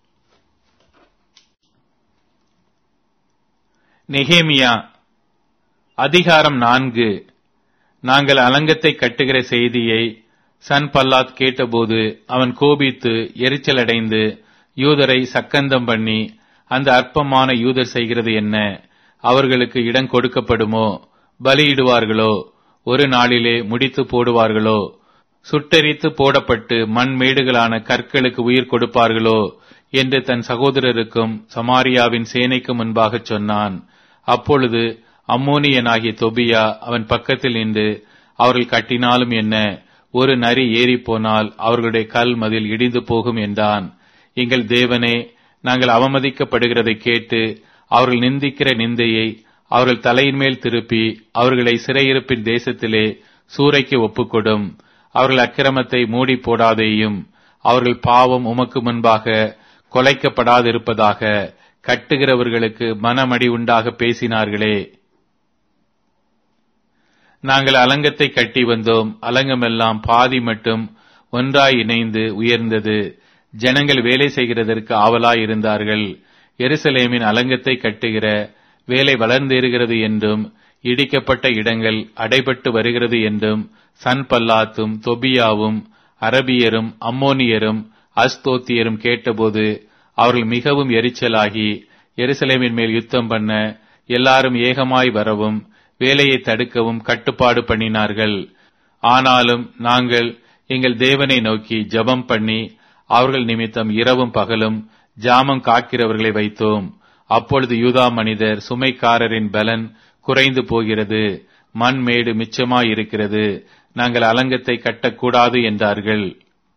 நெகேமியா அதிகாரம் நான்கு நாங்கள் அலங்கத்தை கட்டுகிற செய்தியை சன் பல்லாத் கேட்டபோது அவன் கோபித்து எரிச்சலடைந்து யூதரை சக்கந்தம் பண்ணி அந்த அற்பமான யூதர் செய்கிறது என்ன அவர்களுக்கு இடம் கொடுக்கப்படுமோ பலியிடுவார்களோ ஒரு நாளிலே முடித்து போடுவார்களோ சுட்டெரித்து போடப்பட்டு மண் மேடுகளான கற்களுக்கு உயிர் கொடுப்பார்களோ என்று தன் சகோதரருக்கும் சமாரியாவின் சேனைக்கு முன்பாக சொன்னான் அப்பொழுது அம்மோனியனாகிய தொபியா அவன் பக்கத்தில் நின்று அவர்கள் கட்டினாலும் என்ன ஒரு நரி ஏறி போனால் அவர்களுடைய கல் மதில் இடிந்து போகும் என்றான் எங்கள் தேவனே நாங்கள் அவமதிக்கப்படுகிறதை கேட்டு அவர்கள் நிந்திக்கிற நிந்தையை அவர்கள் தலையின் மேல் திருப்பி அவர்களை சிறையிருப்பின் தேசத்திலே சூறைக்கு ஒப்புக்கொடும் அவர்கள் அக்கிரமத்தை மூடி போடாதேயும் அவர்கள் பாவம் உமக்கு முன்பாக கொலைக்கப்படாதிருப்பதாக கட்டுகிறவர்களுக்கு மனமடி உண்டாக பேசினார்களே நாங்கள் அலங்கத்தை கட்டி வந்தோம் அலங்கமெல்லாம் பாதி மட்டும் ஒன்றாய் இணைந்து உயர்ந்தது ஜனங்கள் வேலை செய்கிறதற்கு ஆவலாய் இருந்தார்கள் எருசலேமின் அலங்கத்தை கட்டுகிற வேலை வளர்ந்தேறுகிறது என்றும் இடிக்கப்பட்ட இடங்கள் அடைபட்டு வருகிறது என்றும் சன்பல்லாத்தும் தொபியாவும் அரபியரும் அம்மோனியரும் அஸ்தோத்தியரும் கேட்டபோது அவர்கள் மிகவும் எரிச்சலாகி எருசலேமின் மேல் யுத்தம் பண்ண எல்லாரும் ஏகமாய் வரவும் வேலையை தடுக்கவும் கட்டுப்பாடு பண்ணினார்கள் ஆனாலும் நாங்கள் எங்கள் தேவனை நோக்கி ஜெபம் பண்ணி அவர்கள் நிமித்தம் இரவும் பகலும் ஜாமம் காக்கிறவர்களை வைத்தோம் அப்பொழுது யூதா மனிதர் சுமைக்காரரின் பலன் குறைந்து போகிறது மண் மேடு மிச்சமாயிருக்கிறது நாங்கள் அலங்கத்தை கட்டக்கூடாது என்றார்கள்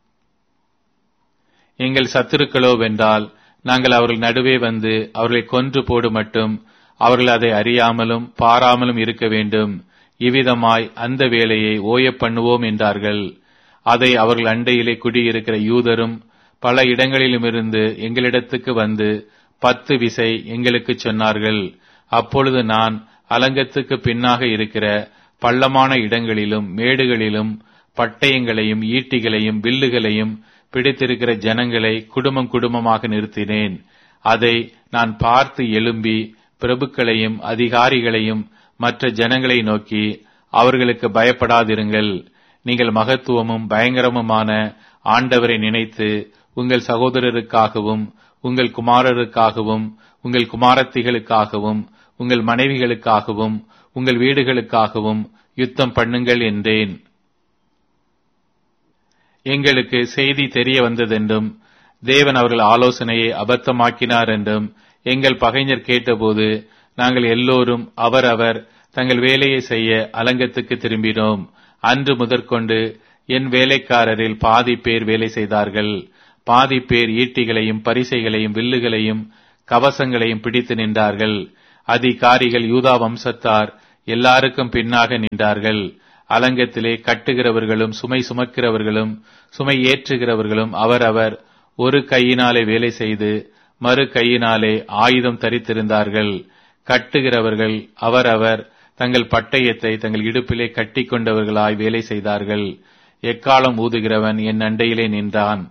எங்கள் சத்துருக்களோ வென்றால் நாங்கள் அவர்கள் நடுவே வந்து அவர்களை கொன்று போடு மட்டும் அவர்கள் அதை அறியாமலும் பாராமலும் இருக்க வேண்டும் இவ்விதமாய் அந்த வேலையை ஓயப் பண்ணுவோம் என்றார்கள் அதை அவர்கள் அண்டையிலே குடியிருக்கிற யூதரும் பல இடங்களிலுமிருந்து எங்களிடத்துக்கு வந்து பத்து விசை எங்களுக்கு சொன்னார்கள் அப்பொழுது நான் அலங்கத்துக்கு பின்னாக இருக்கிற பள்ளமான இடங்களிலும் மேடுகளிலும் பட்டயங்களையும் ஈட்டிகளையும் வில்லுகளையும் பிடித்திருக்கிற ஜனங்களை குடும்பம் குடும்பமாக நிறுத்தினேன் அதை நான் பார்த்து எழும்பி பிரபுக்களையும் அதிகாரிகளையும் மற்ற ஜனங்களை நோக்கி அவர்களுக்கு பயப்படாதிருங்கள் நீங்கள் மகத்துவமும் பயங்கரமுமான ஆண்டவரை நினைத்து உங்கள் சகோதரருக்காகவும் உங்கள் குமாரருக்காகவும் உங்கள் குமாரத்திகளுக்காகவும் உங்கள் மனைவிகளுக்காகவும் உங்கள் வீடுகளுக்காகவும் யுத்தம் பண்ணுங்கள் என்றேன் எங்களுக்கு செய்தி தெரிய வந்ததென்றும் தேவன் அவர்கள் ஆலோசனையை அபத்தமாக்கினார் என்றும் எங்கள் பகைஞர் கேட்டபோது நாங்கள் எல்லோரும் அவரவர் தங்கள் வேலையை செய்ய அலங்கத்துக்கு திரும்பினோம் அன்று முதற்கொண்டு என் வேலைக்காரரில் பாதி பேர் வேலை செய்தார்கள் பாதி பேர் ஈட்டிகளையும் பரிசைகளையும் வில்லுகளையும் கவசங்களையும் பிடித்து நின்றார்கள் அதிகாரிகள் யூதா வம்சத்தார் எல்லாருக்கும் பின்னாக நின்றார்கள் அலங்கத்திலே கட்டுகிறவர்களும் சுமை சுமக்கிறவர்களும் சுமை ஏற்றுகிறவர்களும் அவரவர் ஒரு கையினாலே வேலை செய்து மறு கையினாலே ஆயுதம் தரித்திருந்தார்கள் கட்டுகிறவர்கள் அவரவர் தங்கள் பட்டயத்தை தங்கள் இடுப்பிலே கட்டி கொண்டவர்களாய் வேலை செய்தார்கள் எக்காலம் ஊதுகிறவன் என் அண்டையிலே நின்றான்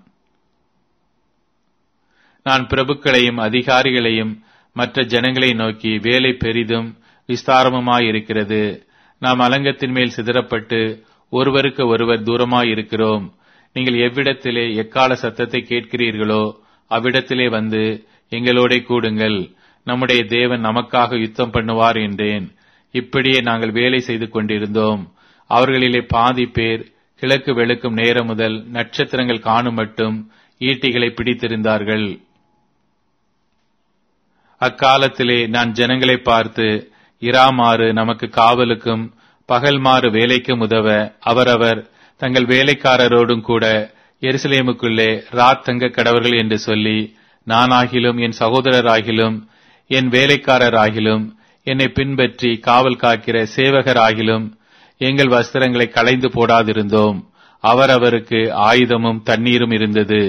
நான் பிரபுக்களையும் அதிகாரிகளையும் மற்ற ஜனங்களை நோக்கி வேலை பெரிதும் விஸ்தாரமுமாயிருக்கிறது நாம் அலங்கத்தின் மேல் சிதறப்பட்டு ஒருவருக்கு ஒருவர் தூரமாயிருக்கிறோம் நீங்கள் எவ்விடத்திலே எக்கால சத்தத்தை கேட்கிறீர்களோ அவ்விடத்திலே வந்து எங்களோட கூடுங்கள் நம்முடைய தேவன் நமக்காக யுத்தம் பண்ணுவார் என்றேன் இப்படியே நாங்கள் வேலை செய்து கொண்டிருந்தோம் அவர்களிலே பாதி பேர் கிழக்கு வெளுக்கும் நேரம் முதல் நட்சத்திரங்கள் காணும் மட்டும் ஈட்டிகளை பிடித்திருந்தார்கள் அக்காலத்திலே நான் ஜனங்களை பார்த்து இராமாறு நமக்கு காவலுக்கும் பகல்மாறு வேலைக்கும் உதவ அவரவர் தங்கள் வேலைக்காரரோடும் கூட எருசலேமுக்குள்ளே ராத் தங்க கடவர்கள் என்று சொல்லி நானாகிலும் என் சகோதரராகிலும் என் வேலைக்காரராகிலும் என்னை பின்பற்றி காவல் காக்கிற சேவகராகிலும் எங்கள் வஸ்திரங்களை களைந்து போடாதிருந்தோம் அவரவருக்கு ஆயுதமும் தண்ணீரும் இருந்தது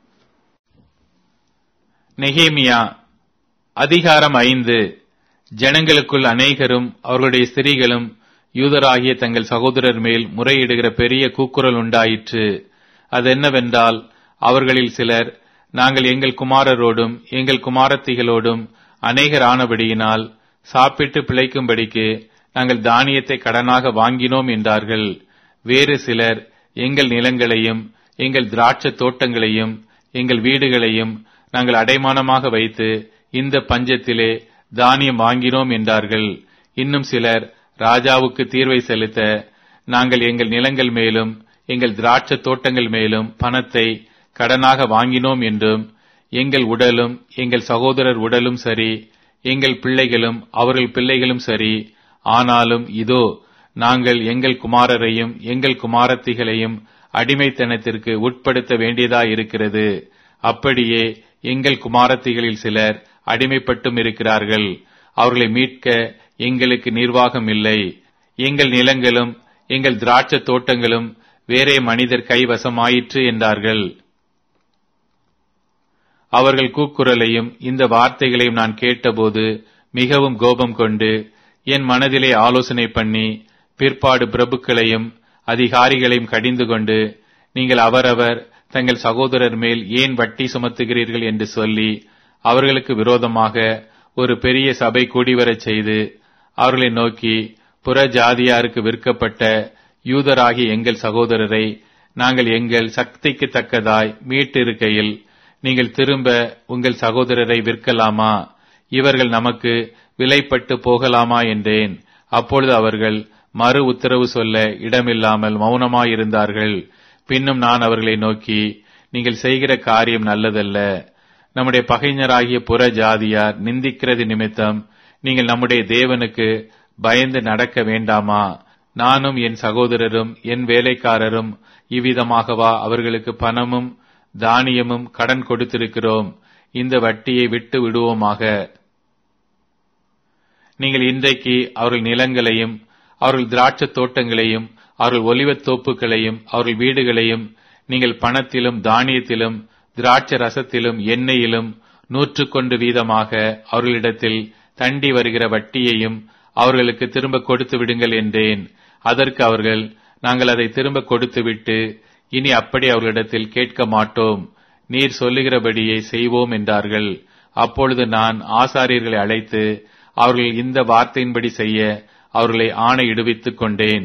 நெகேமியா அதிகாரம் ஐந்து ஜனங்களுக்குள் அநேகரும் அவர்களுடைய ஸ்திரீகளும் யூதராகிய தங்கள் சகோதரர் மேல் முறையிடுகிற பெரிய கூக்குரல் உண்டாயிற்று அதென்னவென்றால் அவர்களில் சிலர் நாங்கள் எங்கள் குமாரரோடும் எங்கள் குமாரத்திகளோடும் அநேகர் ஆனபடியினால் சாப்பிட்டு பிழைக்கும்படிக்கு நாங்கள் தானியத்தை கடனாக வாங்கினோம் என்றார்கள் வேறு சிலர் எங்கள் நிலங்களையும் எங்கள் திராட்சை தோட்டங்களையும் எங்கள் வீடுகளையும் நாங்கள் அடைமானமாக வைத்து இந்த பஞ்சத்திலே தானியம் வாங்கினோம் என்றார்கள் இன்னும் சிலர் ராஜாவுக்கு தீர்வை செலுத்த நாங்கள் எங்கள் நிலங்கள் மேலும் எங்கள் திராட்சை தோட்டங்கள் மேலும் பணத்தை கடனாக வாங்கினோம் என்றும் எங்கள் உடலும் எங்கள் சகோதரர் உடலும் சரி எங்கள் பிள்ளைகளும் அவர்கள் பிள்ளைகளும் சரி ஆனாலும் இதோ நாங்கள் எங்கள் குமாரரையும் எங்கள் குமாரத்திகளையும் அடிமைத்தனத்திற்கு உட்படுத்த வேண்டியதாயிருக்கிறது அப்படியே எங்கள் குமாரத்திகளில் சிலர் அடிமைப்பட்டும் இருக்கிறார்கள் அவர்களை மீட்க எங்களுக்கு நிர்வாகம் இல்லை எங்கள் நிலங்களும் எங்கள் திராட்சை தோட்டங்களும் வேறே மனிதர் கைவசமாயிற்று என்றார்கள் அவர்கள் கூக்குரலையும் இந்த வார்த்தைகளையும் நான் கேட்டபோது மிகவும் கோபம் கொண்டு என் மனதிலே ஆலோசனை பண்ணி பிற்பாடு பிரபுக்களையும் அதிகாரிகளையும் கடிந்து கொண்டு நீங்கள் அவரவர் தங்கள் சகோதரர் மேல் ஏன் வட்டி சுமத்துகிறீர்கள் என்று சொல்லி அவர்களுக்கு விரோதமாக ஒரு பெரிய சபை கூடிவரச் செய்து அவர்களை நோக்கி புற ஜாதியாருக்கு விற்கப்பட்ட யூதராகிய எங்கள் சகோதரரை நாங்கள் எங்கள் சக்திக்கு தக்கதாய் மீட்டிருக்கையில் நீங்கள் திரும்ப உங்கள் சகோதரரை விற்கலாமா இவர்கள் நமக்கு விலைப்பட்டு போகலாமா என்றேன் அப்பொழுது அவர்கள் மறு உத்தரவு சொல்ல இடமில்லாமல் மௌனமாயிருந்தார்கள் பின்னும் நான் அவர்களை நோக்கி நீங்கள் செய்கிற காரியம் நல்லதல்ல நம்முடைய பகைஞராகிய புற ஜாதியார் நிந்திக்கிறது நிமித்தம் நீங்கள் நம்முடைய தேவனுக்கு பயந்து நடக்க வேண்டாமா நானும் என் சகோதரரும் என் வேலைக்காரரும் இவ்விதமாகவா அவர்களுக்கு பணமும் தானியமும் கடன் கொடுத்திருக்கிறோம் இந்த வட்டியை விட்டு விடுவோமாக நீங்கள் இன்றைக்கு அவர்கள் நிலங்களையும் அவர்கள் திராட்சை தோட்டங்களையும் அவர்கள் ஒலிவத் தோப்புகளையும் அவர்கள் வீடுகளையும் நீங்கள் பணத்திலும் தானியத்திலும் திராட்சை ரசத்திலும் எண்ணெயிலும் நூற்று கொண்டு வீதமாக அவர்களிடத்தில் தண்டி வருகிற வட்டியையும் அவர்களுக்கு திரும்ப கொடுத்து விடுங்கள் என்றேன் அதற்கு அவர்கள் நாங்கள் அதை திரும்ப கொடுத்துவிட்டு இனி அப்படி அவர்களிடத்தில் கேட்க மாட்டோம் நீர் சொல்லுகிறபடியே செய்வோம் என்றார்கள் அப்பொழுது நான் ஆசாரியர்களை அழைத்து அவர்கள் இந்த வார்த்தையின்படி செய்ய அவர்களை ஆணையிடுவித்துக் கொண்டேன்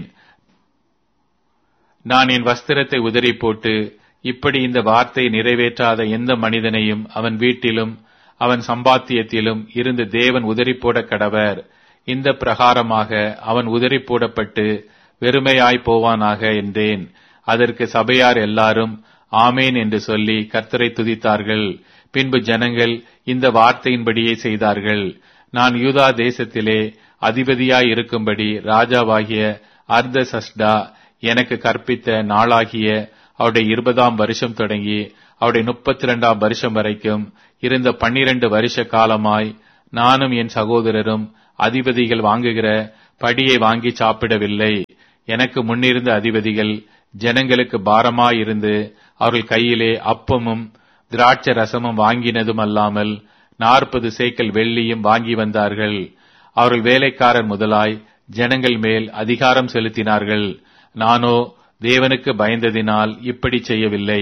நான் என் வஸ்திரத்தை உதறி போட்டு இப்படி இந்த வார்த்தையை நிறைவேற்றாத எந்த மனிதனையும் அவன் வீட்டிலும் அவன் சம்பாத்தியத்திலும் இருந்து தேவன் உதறி போட கடவர் இந்த பிரகாரமாக அவன் உதறி போடப்பட்டு வெறுமையாய் போவானாக என்றேன் அதற்கு சபையார் எல்லாரும் ஆமேன் என்று சொல்லி கர்த்தரை துதித்தார்கள் பின்பு ஜனங்கள் இந்த வார்த்தையின்படியே செய்தார்கள் நான் யூதா தேசத்திலே அதிபதியாய் இருக்கும்படி ராஜாவாகிய அர்த சஸ்டா எனக்கு கற்பித்த நாளாகிய அவருடைய இருபதாம் வருஷம் தொடங்கி அவருடைய முப்பத்தி இரண்டாம் வருஷம் வரைக்கும் இருந்த பன்னிரண்டு வருஷ காலமாய் நானும் என் சகோதரரும் அதிபதிகள் வாங்குகிற படியை வாங்கி சாப்பிடவில்லை எனக்கு முன்னிருந்த அதிபதிகள் ஜனங்களுக்கு பாரமாயிருந்து அவர்கள் கையிலே அப்பமும் திராட்சை ரசமும் வாங்கினதும் அல்லாமல் நாற்பது சேக்கல் வெள்ளியும் வாங்கி வந்தார்கள் அவர்கள் வேலைக்காரர் முதலாய் ஜனங்கள் மேல் அதிகாரம் செலுத்தினார்கள் நானோ தேவனுக்கு பயந்ததினால் இப்படி செய்யவில்லை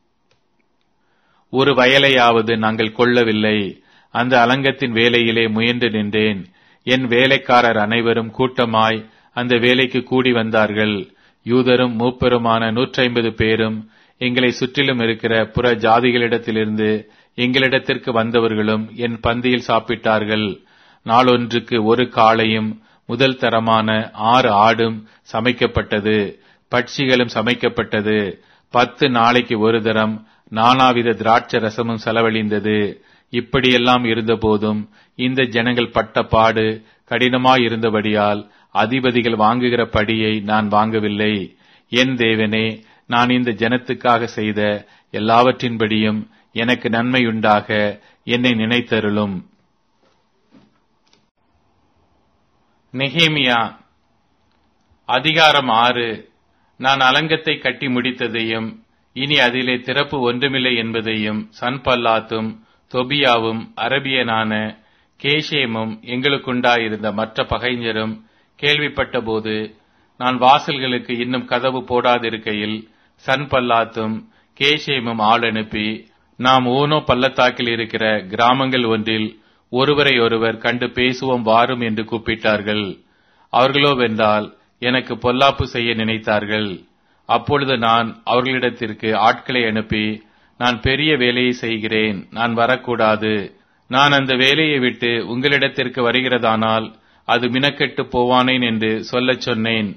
ஒரு வயலையாவது நாங்கள் கொள்ளவில்லை அந்த அலங்கத்தின் வேலையிலே முயன்று நின்றேன் என் வேலைக்காரர் அனைவரும் கூட்டமாய் அந்த வேலைக்கு கூடி வந்தார்கள் யூதரும் மூப்பருமான நூற்றி ஐம்பது பேரும் எங்களை சுற்றிலும் இருக்கிற புற ஜாதிகளிடத்திலிருந்து எங்களிடத்திற்கு வந்தவர்களும் என் பந்தியில் சாப்பிட்டார்கள் நாளொன்றுக்கு ஒரு காளையும் முதல் தரமான ஆறு ஆடும் சமைக்கப்பட்டது பட்சிகளும் சமைக்கப்பட்டது பத்து நாளைக்கு ஒரு தரம் நானாவித திராட்சை ரசமும் செலவழிந்தது இப்படியெல்லாம் இருந்தபோதும் இந்த ஜனங்கள் பட்ட பாடு கடினமாயிருந்தபடியால் அதிபதிகள் வாங்குகிற படியை நான் வாங்கவில்லை என் தேவனே நான் இந்த ஜனத்துக்காக செய்த எல்லாவற்றின்படியும் எனக்கு நன்மையுண்டாக என்னை நினைத்தருளும் நெகேமியா அதிகாரம் ஆறு நான் அலங்கத்தை கட்டி முடித்ததையும் இனி அதிலே திறப்பு ஒன்றுமில்லை என்பதையும் சன்பல்லாத்தும் தொபியாவும் அரபியனான கேஷேமும் எங்களுக்குண்டாயிருந்த மற்ற பகைஞரும் கேள்விப்பட்டபோது நான் வாசல்களுக்கு இன்னும் கதவு போடாதிருக்கையில் சன்பல்லாத்தும் கேஷேமும் ஆள் அனுப்பி நாம் ஓனோ பள்ளத்தாக்கில் இருக்கிற கிராமங்கள் ஒன்றில் ஒருவரை ஒருவர் கண்டு பேசுவோம் வாரும் என்று கூப்பிட்டார்கள் அவர்களோ வென்றால் எனக்கு பொல்லாப்பு செய்ய நினைத்தார்கள் அப்பொழுது நான் அவர்களிடத்திற்கு ஆட்களை அனுப்பி நான் பெரிய வேலையை செய்கிறேன் நான் வரக்கூடாது நான் அந்த வேலையை விட்டு உங்களிடத்திற்கு வருகிறதானால் அது மினக்கெட்டு போவானேன் என்று சொல்லச் சொன்னேன்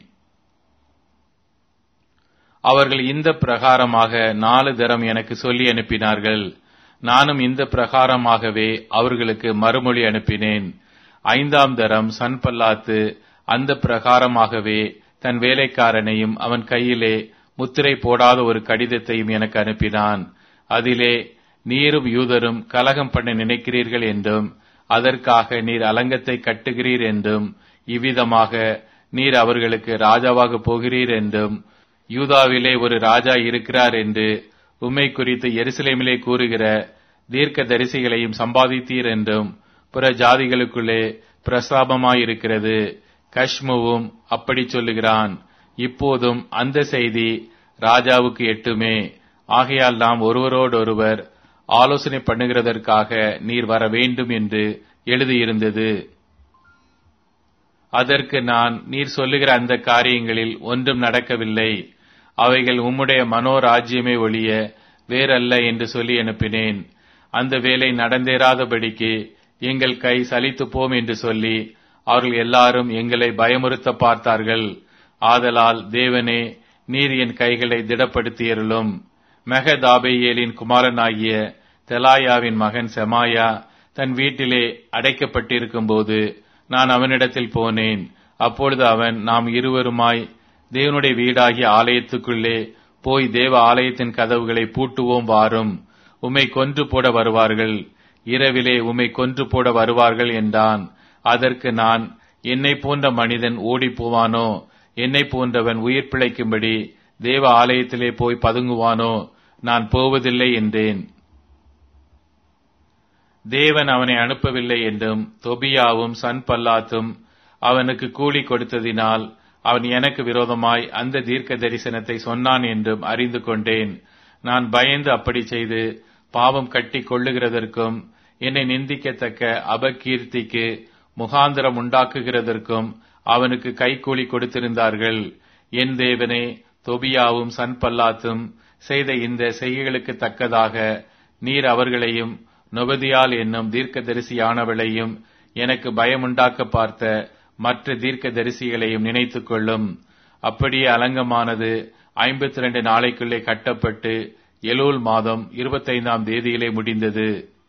அவர்கள் இந்த பிரகாரமாக நாலு தரம் எனக்கு சொல்லி அனுப்பினார்கள் நானும் இந்த பிரகாரமாகவே அவர்களுக்கு மறுமொழி அனுப்பினேன் ஐந்தாம் தரம் சன்பல்லாத்து அந்த பிரகாரமாகவே தன் வேலைக்காரனையும் அவன் கையிலே முத்திரை போடாத ஒரு கடிதத்தையும் எனக்கு அனுப்பினான் அதிலே நீரும் யூதரும் கலகம் பண்ண நினைக்கிறீர்கள் என்றும் அதற்காக நீர் அலங்கத்தை கட்டுகிறீர் என்றும் இவ்விதமாக நீர் அவர்களுக்கு ராஜாவாக போகிறீர் என்றும் யூதாவிலே ஒரு ராஜா இருக்கிறார் என்று உம்மை குறித்து எருசலேமிலே கூறுகிற தீர்க்க தரிசிகளையும் சம்பாதித்தீர் என்றும் புற ஜாதிகளுக்குள்ளே பிரஸ்தாபமாயிருக்கிறது கஷ்முவும் அப்படி சொல்லுகிறான் இப்போதும் அந்த செய்தி ராஜாவுக்கு எட்டுமே ஆகையால் நாம் ஒருவரோடொருவர் ஆலோசனை பண்ணுகிறதற்காக நீர் வர வேண்டும் என்று எழுதியிருந்தது அதற்கு நான் நீர் சொல்லுகிற அந்த காரியங்களில் ஒன்றும் நடக்கவில்லை அவைகள் உம்முடைய மனோராஜ்யமே ஒழிய வேறல்ல என்று சொல்லி அனுப்பினேன் அந்த வேலை நடந்தேறாதபடிக்கு எங்கள் கை சலித்து போம் என்று சொல்லி அவர்கள் எல்லாரும் எங்களை பயமுறுத்த பார்த்தார்கள் ஆதலால் தேவனே நீர் என் கைகளை திடப்படுத்தியருளும் மெகதாபேயேலின் குமாரனாகிய தெலாயாவின் மகன் செமாயா தன் வீட்டிலே அடைக்கப்பட்டிருக்கும் போது நான் அவனிடத்தில் போனேன் அப்பொழுது அவன் நாம் இருவருமாய் தேவனுடைய வீடாகிய ஆலயத்துக்குள்ளே போய் தேவ ஆலயத்தின் கதவுகளை பூட்டுவோம் வாரும் உம்மை கொன்று போட வருவார்கள் இரவிலே உம்மை கொன்று போட வருவார்கள் என்றான் அதற்கு நான் என்னை போன்ற மனிதன் ஓடிப் போவானோ என்னை போன்றவன் உயிர் பிழைக்கும்படி தேவ ஆலயத்திலே போய் பதுங்குவானோ நான் போவதில்லை என்றேன் தேவன் அவனை அனுப்பவில்லை என்றும் தொபியாவும் சன்பல்லாத்தும் அவனுக்கு கூலி கொடுத்ததினால் அவன் எனக்கு விரோதமாய் அந்த தீர்க்க தரிசனத்தை சொன்னான் என்றும் அறிந்து கொண்டேன் நான் பயந்து அப்படி செய்து பாவம் கட்டி கொள்ளுகிறதற்கும் என்னை நிந்திக்கத்தக்க அபகீர்த்திக்கு முகாந்திரம் உண்டாக்குகிறதற்கும் அவனுக்கு கைக்கூலி கொடுத்திருந்தார்கள் என் தேவனே தொபியாவும் சன்பல்லாத்தும் செய்த இந்த செய்கைகளுக்கு தக்கதாக நீர் அவர்களையும் நொபதியால் என்னும் தீர்க்கதரிசியானவளையும் எனக்கு பயமுண்டாக்க பார்த்த மற்ற தீர்க்க தரிசிகளையும் நினைத்துக் கொள்ளும் அப்படியே அலங்கமானது ஐம்பத்தி ரெண்டு நாளைக்குள்ளே கட்டப்பட்டு எலூல் மாதம் இருபத்தைந்தாம் தேதியிலே முடிந்தது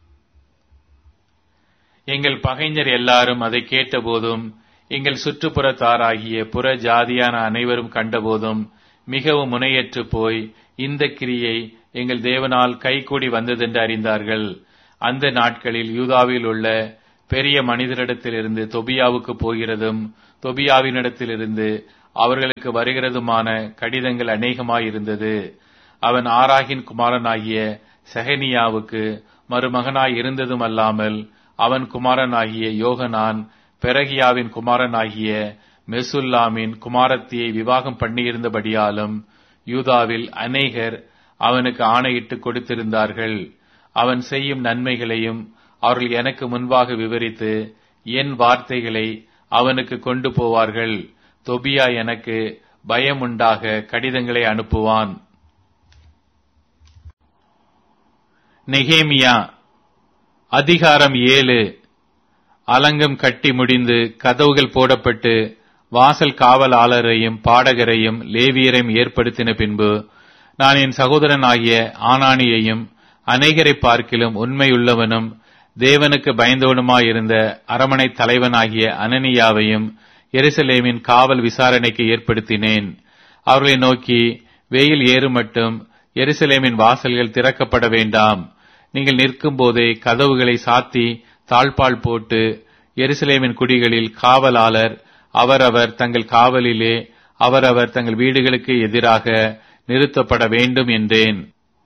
எங்கள் பகைஞர் எல்லாரும் அதை கேட்டபோதும் எங்கள் சுற்றுப்புறத்தாராகிய புற ஜாதியான அனைவரும் கண்டபோதும் மிகவும் முனையற்று போய் இந்த கிரியை எங்கள் தேவனால் கைகூடி வந்ததென்று அறிந்தார்கள் அந்த நாட்களில் யூதாவில் உள்ள பெரிய மனிதரிடத்திலிருந்து தொபியாவுக்கு போகிறதும் தொபியாவினிடத்திலிருந்து அவர்களுக்கு வருகிறதுமான கடிதங்கள் அநேகமாயிருந்தது அவன் ஆராகின் குமாரனாகிய செஹனியாவுக்கு மருமகனாய் இருந்ததும் அல்லாமல் அவன் குமாரனாகிய யோகனான் பெரகியாவின் குமாரனாகிய மெசுல்லாமின் குமாரத்தியை விவாகம் பண்ணியிருந்தபடியாலும் யூதாவில் அநேகர் அவனுக்கு ஆணையிட்டு கொடுத்திருந்தார்கள் அவன் செய்யும் நன்மைகளையும் அவர்கள் எனக்கு முன்பாக விவரித்து என் வார்த்தைகளை அவனுக்கு கொண்டு போவார்கள் தொபியா எனக்கு பயமுண்டாக கடிதங்களை அனுப்புவான் நெகேமியா அதிகாரம் ஏழு அலங்கம் கட்டி முடிந்து கதவுகள் போடப்பட்டு வாசல் காவலாளரையும் பாடகரையும் லேவியரையும் ஏற்படுத்தின பின்பு நான் என் சகோதரன் ஆகிய ஆனானியையும் அநேகரை பார்க்கிலும் உண்மையுள்ளவனும் தேவனுக்கு பயந்தவனுமாயிருந்த அரமனை தலைவனாகிய அனனியாவையும் எருசலேமின் காவல் விசாரணைக்கு ஏற்படுத்தினேன் அவர்களை நோக்கி வெயில் ஏறும் மட்டும் எருசலேமின் வாசல்கள் திறக்கப்பட வேண்டாம் நீங்கள் நிற்கும் போதே கதவுகளை சாத்தி தாழ்பால் போட்டு எருசலேமின் குடிகளில் காவலாளர் அவரவர் தங்கள் காவலிலே அவரவர் தங்கள் வீடுகளுக்கு எதிராக நிறுத்தப்பட வேண்டும் என்றேன்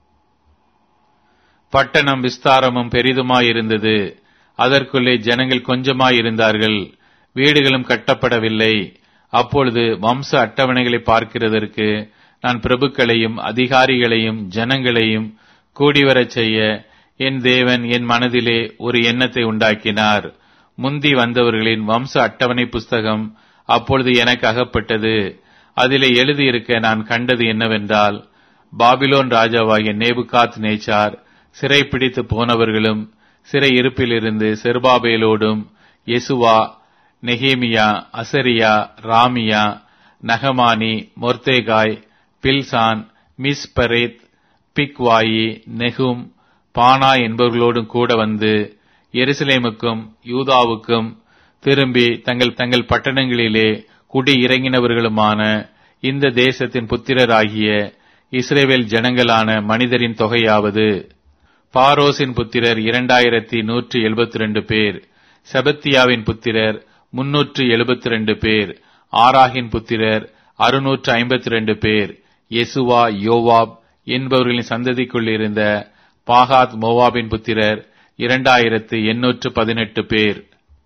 பட்டணம் விஸ்தாரமும் பெரிதுமாயிருந்தது அதற்குள்ளே ஜனங்கள் கொஞ்சமாயிருந்தார்கள் வீடுகளும் கட்டப்படவில்லை அப்பொழுது வம்ச அட்டவணைகளை பார்க்கிறதற்கு நான் பிரபுக்களையும் அதிகாரிகளையும் ஜனங்களையும் கூடிவரச் செய்ய என் தேவன் என் மனதிலே ஒரு எண்ணத்தை உண்டாக்கினார் முந்தி வந்தவர்களின் வம்ச அட்டவணை புஸ்தகம் அப்பொழுது எனக்கு அகப்பட்டது அதிலே எழுதியிருக்க நான் கண்டது என்னவென்றால் பாபிலோன் ராஜாவாகிய நேபுகாத் நேச்சார் சிறை பிடித்து போனவர்களும் சிறை இருப்பிலிருந்து செருபாபேலோடும் யெசுவா நெஹேமியா அசரியா ராமியா நகமானி மொர்தேகாய் பில்சான் மிஸ்பரேத் பிக்வாயி நெகும் பானா என்பவர்களோடும் கூட வந்து எருசலேமுக்கும் யூதாவுக்கும் திரும்பி தங்கள் தங்கள் பட்டணங்களிலே குடி இறங்கினவர்களுமான இந்த தேசத்தின் புத்திரராகிய இஸ்ரேவேல் ஜனங்களான மனிதரின் தொகையாவது பாரோசின் புத்திரர் இரண்டாயிரத்தி நூற்றி எழுபத்தி ரெண்டு பேர் செபத்தியாவின் புத்திரர் முன்னூற்று எழுபத்தி ரெண்டு பேர் ஆராகின் புத்திரர் அறுநூற்று ஐம்பத்தி ரெண்டு பேர் யெசுவா யோவாப் என்பவர்களின் சந்ததிக்குள் இருந்த பாகாத் மோவாபின் புத்திரர் இரண்டாயிரத்து எண்ணூற்று பதினெட்டு பேர்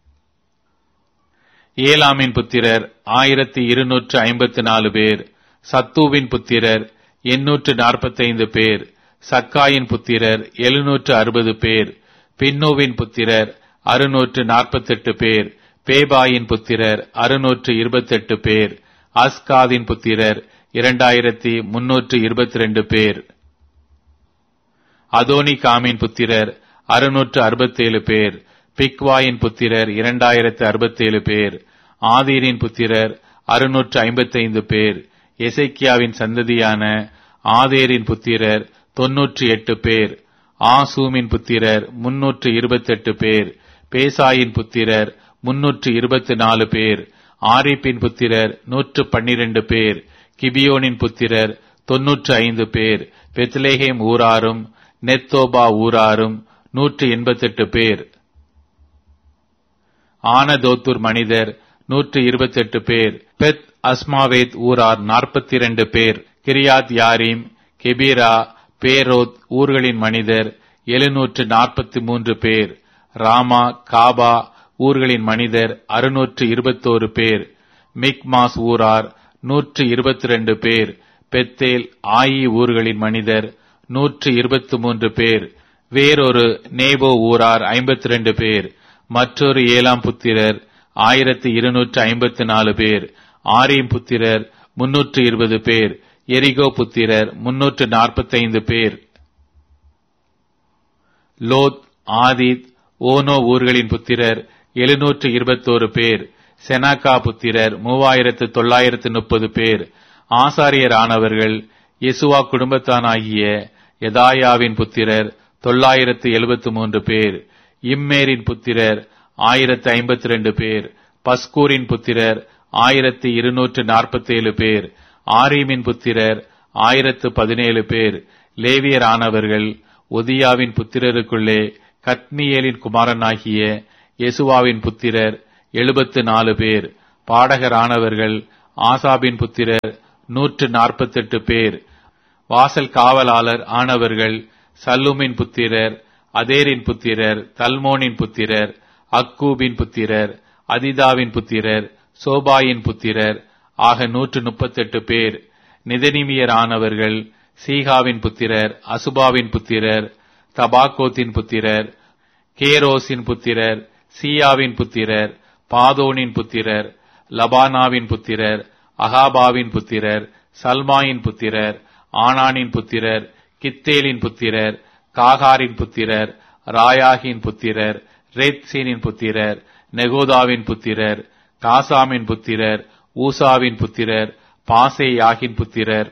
ஏலாமின் புத்திரர் ஆயிரத்தி இருநூற்று ஐம்பத்தி நாலு பேர் சத்தூவின் புத்திரர் எண்ணூற்று நாற்பத்தைந்து பேர் சக்காயின் புத்திரர் எழுநூற்று அறுபது பேர் பின்னோவின் புத்திரர் அறுநூற்று நாற்பத்தெட்டு பேர் பேபாயின் புத்திரர் அறுநூற்று இருபத்தெட்டு பேர் அஸ்காதின் புத்திரர் இரண்டாயிரத்தி முன்னூற்று இருபத்தி ரெண்டு பேர் அதோனி காமின் புத்திரர் அறுநூற்று அறுபத்தேழு பேர் பிக்வாயின் புத்திரர் இரண்டாயிரத்து அறுபத்தேழு பேர் ஆதீரின் புத்திரர் அறுநூற்று ஐம்பத்தைந்து பேர் எசைக்கியாவின் சந்ததியான ஆதேரின் புத்திரர் தொன்னூற்றி எட்டு பேர் ஆசூமின் புத்திரர் முன்னூற்று இருபத்தெட்டு பேர் பேசாயின் புத்திரர் முன்னூற்று இருபத்தி நாலு பேர் ஆரிப்பின் புத்திரர் நூற்று பன்னிரண்டு பேர் கிபியோனின் புத்திரர் தொன்னூற்று ஐந்து பேர் பெத்லேஹேம் ஊராரும் நெத்தோபா ஊராரும் நூற்று எண்பத்தெட்டு பேர் ஆனதோத்தூர் மனிதர் நூற்று இருபத்தெட்டு பேர் பெத் அஸ்மாவேத் ஊரார் நாற்பத்தி இரண்டு பேர் கிரியாத் யாரீம் கெபீரா பேரோத் ஊர்களின் மனிதர் எழுநூற்று நாற்பத்தி மூன்று பேர் ராமா காபா ஊர்களின் மனிதர் அறுநூற்று இருபத்தோரு பேர் மிக்மாஸ் ஊரார் நூற்று இருபத்தி ரெண்டு பேர் பெத்தேல் ஆயி ஊர்களின் மனிதர் நூற்று இருபத்தி மூன்று பேர் வேறொரு நேபோ ஊரார் ஐம்பத்தி ரெண்டு பேர் மற்றொரு ஏழாம் புத்திரர் ஆயிரத்தி இருநூற்று ஐம்பத்தி நாலு பேர் ஆரியம் புத்திரர் முன்னூற்று இருபது பேர் எரிகோ புத்திரர் முன்னூற்று நாற்பத்தைந்து பேர் லோத் ஆதித் ஓனோ ஊர்களின் புத்திரர் எழுநூற்று இருபத்தோரு பேர் செனாக்கா புத்திரர் மூவாயிரத்து தொள்ளாயிரத்து முப்பது பேர் ஆசாரியரானவர்கள் யெசுவா குடும்பத்தானாகிய யதாயாவின் புத்திரர் தொள்ளாயிரத்து எழுபத்து மூன்று பேர் இம்மேரின் புத்திரர் ஆயிரத்து ஐம்பத்தி ரெண்டு பேர் பஸ்கூரின் புத்திரர் ஆயிரத்து இருநூற்று நாற்பத்தேழு பேர் ஆரீமின் புத்திரர் ஆயிரத்து பதினேழு பேர் லேவியரானவர்கள் ஒதியாவின் புத்திரருக்குள்ளே கத்மியேலின் குமாரனாகிய யெசுவாவின் புத்திரர் எழுபத்து நாலு பேர் பாடகரானவர்கள் ஆசாபின் புத்திரர் நூற்று நாற்பத்தெட்டு பேர் வாசல் காவலாளர் ஆனவர்கள் சல்லுமின் புத்திரர் அதேரின் புத்திரர் தல்மோனின் புத்திரர் அக்கூபின் புத்திரர் அதிதாவின் புத்திரர் சோபாயின் புத்திரர் ஆக நூற்று முப்பத்தெட்டு பேர் நிதனிமியர் ஆனவர்கள் சீகாவின் புத்திரர் அசுபாவின் புத்திரர் தபாகோத்தின் புத்திரர் கேரோசின் புத்திரர் சீயாவின் புத்திரர் பாதோனின் புத்திரர் லபானாவின் புத்திரர் அகாபாவின் புத்திரர் சல்மாயின் புத்திரர் ஆனானின் புத்திரர் கித்தேலின் புத்திரர் காகாரின் புத்திரர் ராயாகின் புத்திரர் ரேத்சீனின் புத்திரர் நெகோதாவின் புத்திரர் காசாமின் புத்திரர் ஊசாவின் புத்திரர் பாசேயாகின் புத்திரர்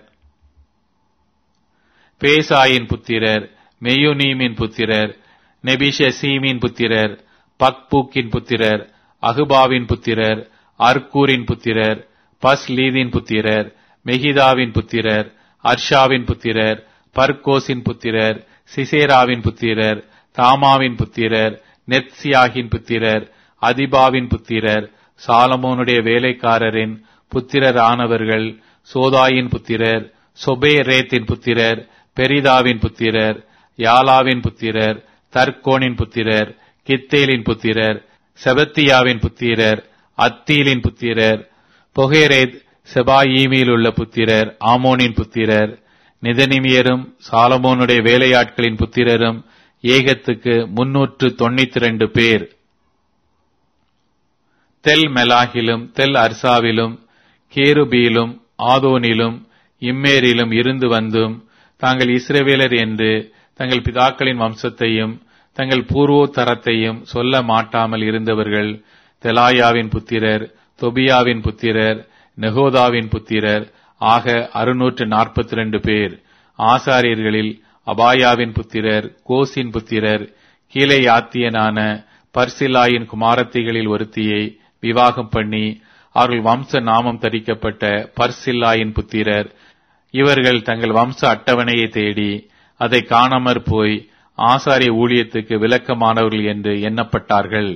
பேசாயின் புத்திரர் மெயுனீமின் புத்திரர் நெபிஷசீமின் புத்திரர் பக்பூக்கின் புத்திரர் அகுபாவின் புத்திரர் அர்கூரின் புத்திரர் பஸ்லீதின் புத்திரர் மெகிதாவின் புத்திரர் அர்ஷாவின் புத்திரர் பர்கோசின் புத்திரர் சிசேராவின் புத்திரர் தாமாவின் புத்திரர் நெத்சியாகின் புத்திரர் அதிபாவின் புத்திரர் சாலமோனுடைய வேலைக்காரரின் புத்திரரானவர்கள் சோதாயின் புத்திரர் சொபேரேத்தின் புத்திரர் பெரிதாவின் புத்திரர் யாலாவின் புத்திரர் தர்கோனின் புத்திரர் கித்தேலின் புத்திரர் செபத்தியாவின் புத்திரர் அத்தீலின் புத்திரர் பொகேரேத் செபாயீமியில் உள்ள புத்திரர் ஆமோனின் புத்திரர் நிதனிமியரும் சாலமோனுடைய வேலையாட்களின் புத்திரரும் ஏகத்துக்கு முன்னூற்று தொண்ணூத்தி ரெண்டு பேர் தெல் மெலாகிலும் தெல் அர்சாவிலும் கேருபீலும் ஆதோனிலும் இம்மேரிலும் இருந்து வந்தும் தாங்கள் இஸ்ரவேலர் என்று தங்கள் பிதாக்களின் வம்சத்தையும் தங்கள் பூர்வோத்தரத்தையும் சொல்ல மாட்டாமல் இருந்தவர்கள் தெலாயாவின் புத்திரர் தொபியாவின் புத்திரர் நெகோதாவின் புத்திரர் ஆக அறுநூற்று நாற்பத்தி ரெண்டு பேர் ஆசாரியர்களில் அபாயாவின் புத்திரர் கோசின் புத்திரர் கீழையாத்தியனான பர்சிலாயின் குமாரத்திகளில் ஒருத்தியை விவாகம் பண்ணி அவர்கள் வம்ச நாமம் தரிக்கப்பட்ட பர்சில்லாயின் புத்திரர் இவர்கள் தங்கள் வம்ச அட்டவணையை தேடி அதை காணாமற் போய் ஆசாரிய ஊழியத்துக்கு விளக்கமானவர்கள் என்று எண்ணப்பட்டார்கள்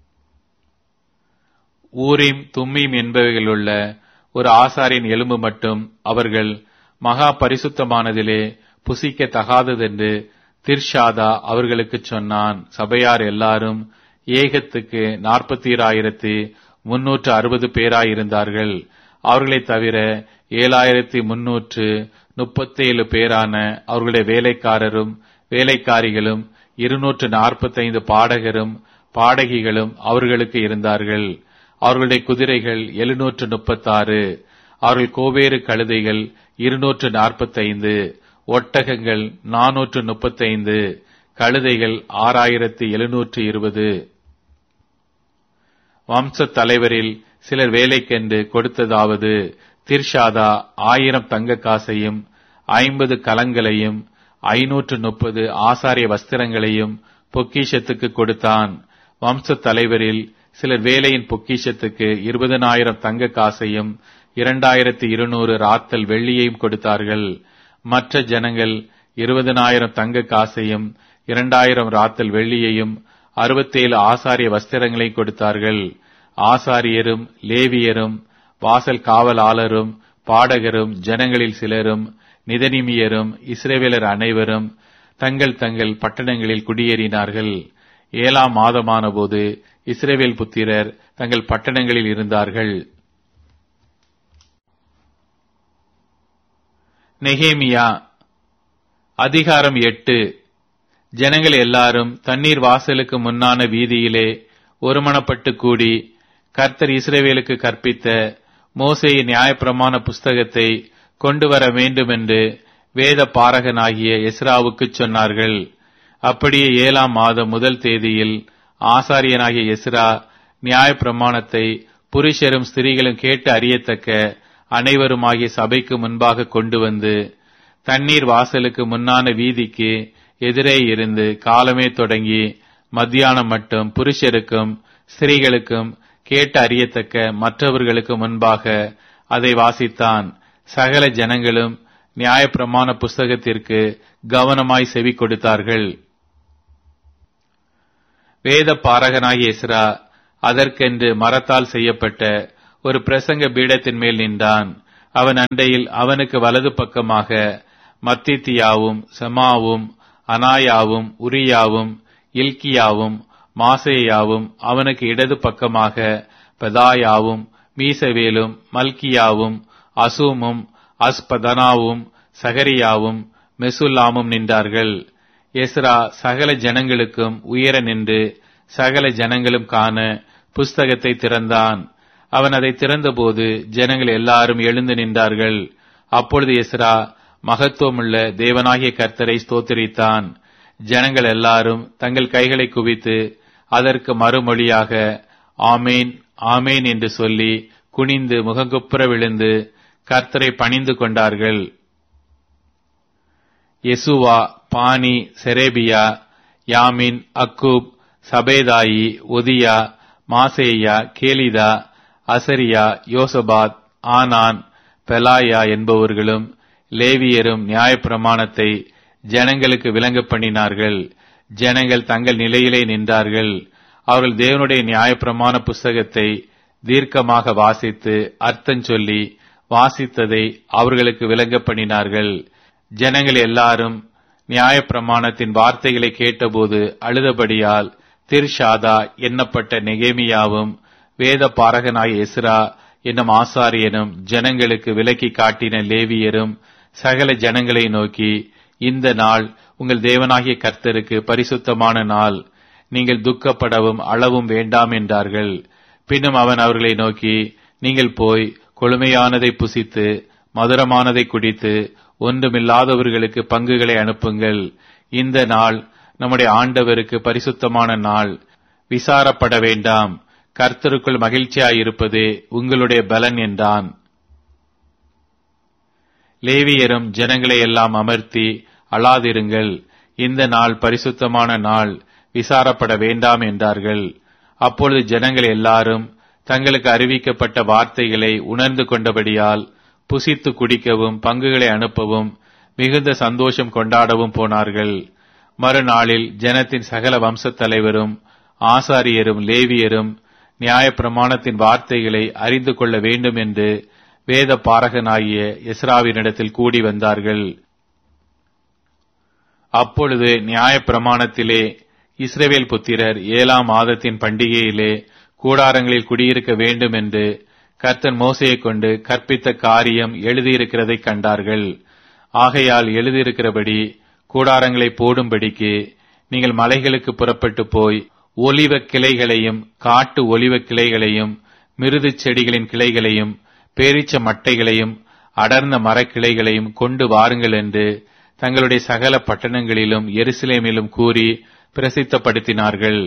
ஊரீம் தும்மீம் என்பவைகளுள்ள ஒரு ஆசாரின் எலும்பு மட்டும் அவர்கள் மகா பரிசுத்தமானதிலே புசிக்க தகாததென்று திர்ஷாதா அவர்களுக்குச் சொன்னான் சபையார் எல்லாரும் ஏகத்துக்கு நாற்பத்தி முன்னூற்று அறுபது பேராயிருந்தார்கள் அவர்களைத் தவிர ஏழாயிரத்தி முன்னூற்று முப்பத்தேழு பேரான அவர்களுடைய வேலைக்காரரும் வேலைக்காரிகளும் இருநூற்று நாற்பத்தைந்து பாடகரும் பாடகிகளும் அவர்களுக்கு இருந்தார்கள் அவர்களுடைய குதிரைகள் எழுநூற்று முப்பத்தாறு அவர்கள் கோவேறு கழுதைகள் இருநூற்று நாற்பத்தைந்து ஒட்டகங்கள் நானூற்று முப்பத்தைந்து கழுதைகள் ஆறாயிரத்தி எழுநூற்று இருபது வம்ச தலைவரில் சிலர் வேலைக்கென்று கொடுத்ததாவது திர்ஷாதா ஆயிரம் தங்க காசையும் ஐம்பது கலங்களையும் ஐநூற்று முப்பது ஆசாரிய வஸ்திரங்களையும் பொக்கிஷத்துக்கு கொடுத்தான் வம்ச தலைவரில் சிலர் வேலையின் பொக்கிஷத்துக்கு இருபதனாயிரம் தங்க காசையும் இரண்டாயிரத்தி இருநூறு ராத்தல் வெள்ளியையும் கொடுத்தார்கள் மற்ற ஜனங்கள் இருபதனாயிரம் தங்க காசையும் இரண்டாயிரம் ராத்தல் வெள்ளியையும் அறுபத்தேழு ஆசாரிய வஸ்திரங்களை கொடுத்தார்கள் ஆசாரியரும் லேவியரும் வாசல் காவலாளரும் பாடகரும் ஜனங்களில் சிலரும் நிதனிமியரும் இஸ்ரேவேலர் அனைவரும் தங்கள் தங்கள் பட்டணங்களில் குடியேறினார்கள் ஏழாம் மாதமான போது இஸ்ரேவேல் புத்திரர் தங்கள் பட்டணங்களில் இருந்தார்கள் நெகேமியா அதிகாரம் எட்டு ஜனங்கள் எல்லாரும் தண்ணீர் வாசலுக்கு முன்னான வீதியிலே ஒருமனப்பட்டு கூடி கர்த்தர் இஸ்ரேவேலுக்கு கற்பித்த மோசேயின் நியாயப்பிரமாண புஸ்தகத்தை கொண்டு வர வேண்டுமென்று வேத பாரகனாகிய எஸ்ராவுக்குச் சொன்னார்கள் அப்படியே ஏழாம் மாதம் முதல் தேதியில் ஆசாரியனாகிய எஸ்ரா நியாயப்பிரமாணத்தை புருஷரும் ஸ்திரீகளும் கேட்டு அறியத்தக்க அனைவருமாகிய சபைக்கு முன்பாக கொண்டு வந்து தண்ணீர் வாசலுக்கு முன்னான வீதிக்கு எதிரே இருந்து காலமே தொடங்கி மத்தியானம் மட்டும் புருஷருக்கும் ஸ்திரீகளுக்கும் கேட்டு அறியத்தக்க மற்றவர்களுக்கு முன்பாக அதை வாசித்தான் சகல ஜனங்களும் நியாயப்பிரமாண புஸ்தகத்திற்கு கவனமாய் செவி கொடுத்தார்கள் வேத பாரகனாகிய எஸ்ரா அதற்கென்று மரத்தால் செய்யப்பட்ட ஒரு பிரசங்க பீடத்தின் மேல் நின்றான் அவன் அண்டையில் அவனுக்கு வலது பக்கமாக மத்தித்தியாவும் செமாவும் அனாயாவும் உரியாவும் இல்கியாவும் மாசேயாவும் அவனுக்கு இடது பக்கமாக பெதாயாவும் மீசவேலும் மல்கியாவும் அசூமும் அஸ்பதனாவும் சகரியாவும் மெசுல்லாமும் நின்றார்கள் எஸ்ரா சகல ஜனங்களுக்கும் உயர நின்று சகல ஜனங்களும் காண புஸ்தகத்தை திறந்தான் அவன் அதை திறந்தபோது ஜனங்கள் எல்லாரும் எழுந்து நின்றார்கள் அப்பொழுது எஸ்ரா மகத்துவமுள்ள தேவனாகிய கர்த்தரை ஸ்தோத்திரித்தான் ஜனங்கள் எல்லாரும் தங்கள் கைகளை குவித்து அதற்கு மறுமொழியாக ஆமேன் ஆமேன் என்று சொல்லி குனிந்து முகங்குப்புற விழுந்து கர்த்தரை பணிந்து கொண்டார்கள் யெசுவா பானி செரேபியா யாமின் அக்கூப் சபேதாயி ஒதியா மாசேயா கேலிதா அசரியா யோசபாத் ஆனான் பெலாயா என்பவர்களும் லேவியரும் நியாயப்பிரமாணத்தை ஜனங்களுக்கு விளங்க பண்ணினார்கள் ஜனங்கள் தங்கள் நிலையிலே நின்றார்கள் அவர்கள் தேவனுடைய நியாயப்பிரமாண புஸ்தகத்தை தீர்க்கமாக வாசித்து அர்த்தம் சொல்லி வாசித்ததை அவர்களுக்கு விளங்க பண்ணினார்கள் ஜனங்கள் எல்லாரும் நியாயப்பிரமாணத்தின் வார்த்தைகளை கேட்டபோது அழுதபடியால் திர்ஷாதா எண்ணப்பட்ட நெகேமியாவும் வேத பாரகனாய் எஸ்ரா என்னும் ஆசாரியனும் ஜனங்களுக்கு விலக்கி காட்டின லேவியரும் சகல ஜனங்களை நோக்கி இந்த நாள் உங்கள் தேவனாகிய கர்த்தருக்கு பரிசுத்தமான நாள் நீங்கள் துக்கப்படவும் அளவும் வேண்டாம் என்றார்கள் பின்னும் அவன் அவர்களை நோக்கி நீங்கள் போய் கொழுமையானதை புசித்து மதுரமானதை குடித்து ஒன்றுமில்லாதவர்களுக்கு பங்குகளை அனுப்புங்கள் இந்த நாள் நம்முடைய ஆண்டவருக்கு பரிசுத்தமான நாள் விசாரப்பட வேண்டாம் கர்த்தருக்குள் மகிழ்ச்சியாயிருப்பதே உங்களுடைய பலன் என்றான் லேவியரும் ஜனங்களை எல்லாம் அமர்த்தி அழாதிருங்கள் இந்த நாள் பரிசுத்தமான நாள் விசாரப்பட வேண்டாம் என்றார்கள் அப்பொழுது ஜனங்கள் எல்லாரும் தங்களுக்கு அறிவிக்கப்பட்ட வார்த்தைகளை உணர்ந்து கொண்டபடியால் புசித்து குடிக்கவும் பங்குகளை அனுப்பவும் மிகுந்த சந்தோஷம் கொண்டாடவும் போனார்கள் மறுநாளில் ஜனத்தின் சகல வம்சத் தலைவரும் ஆசாரியரும் லேவியரும் நியாயப்பிரமாணத்தின் வார்த்தைகளை அறிந்து கொள்ள வேண்டும் என்று வேத பாரகனாகிய எஸ்ராவினிடத்தில் கூடி வந்தார்கள் அப்பொழுது நியாயப்பிரமாணத்திலே இஸ்ரவேல் புத்திரர் ஏழாம் மாதத்தின் பண்டிகையிலே கூடாரங்களில் குடியிருக்க வேண்டும் என்று கர்த்தன் மோசையை கொண்டு கற்பித்த காரியம் எழுதியிருக்கிறதைக் கண்டார்கள் ஆகையால் எழுதியிருக்கிறபடி கூடாரங்களை போடும்படிக்கு நீங்கள் மலைகளுக்கு புறப்பட்டு போய் ஒலிவ கிளைகளையும் காட்டு ஒலிவ கிளைகளையும் மிருது செடிகளின் கிளைகளையும் பேரிச்ச மட்டைகளையும் அடர்ந்த மரக்கிளைகளையும் கொண்டு வாருங்கள் என்று தங்களுடைய சகல பட்டணங்களிலும் எருசலேமிலும் கூறி பிரசித்தப்படுத்தினார்கள்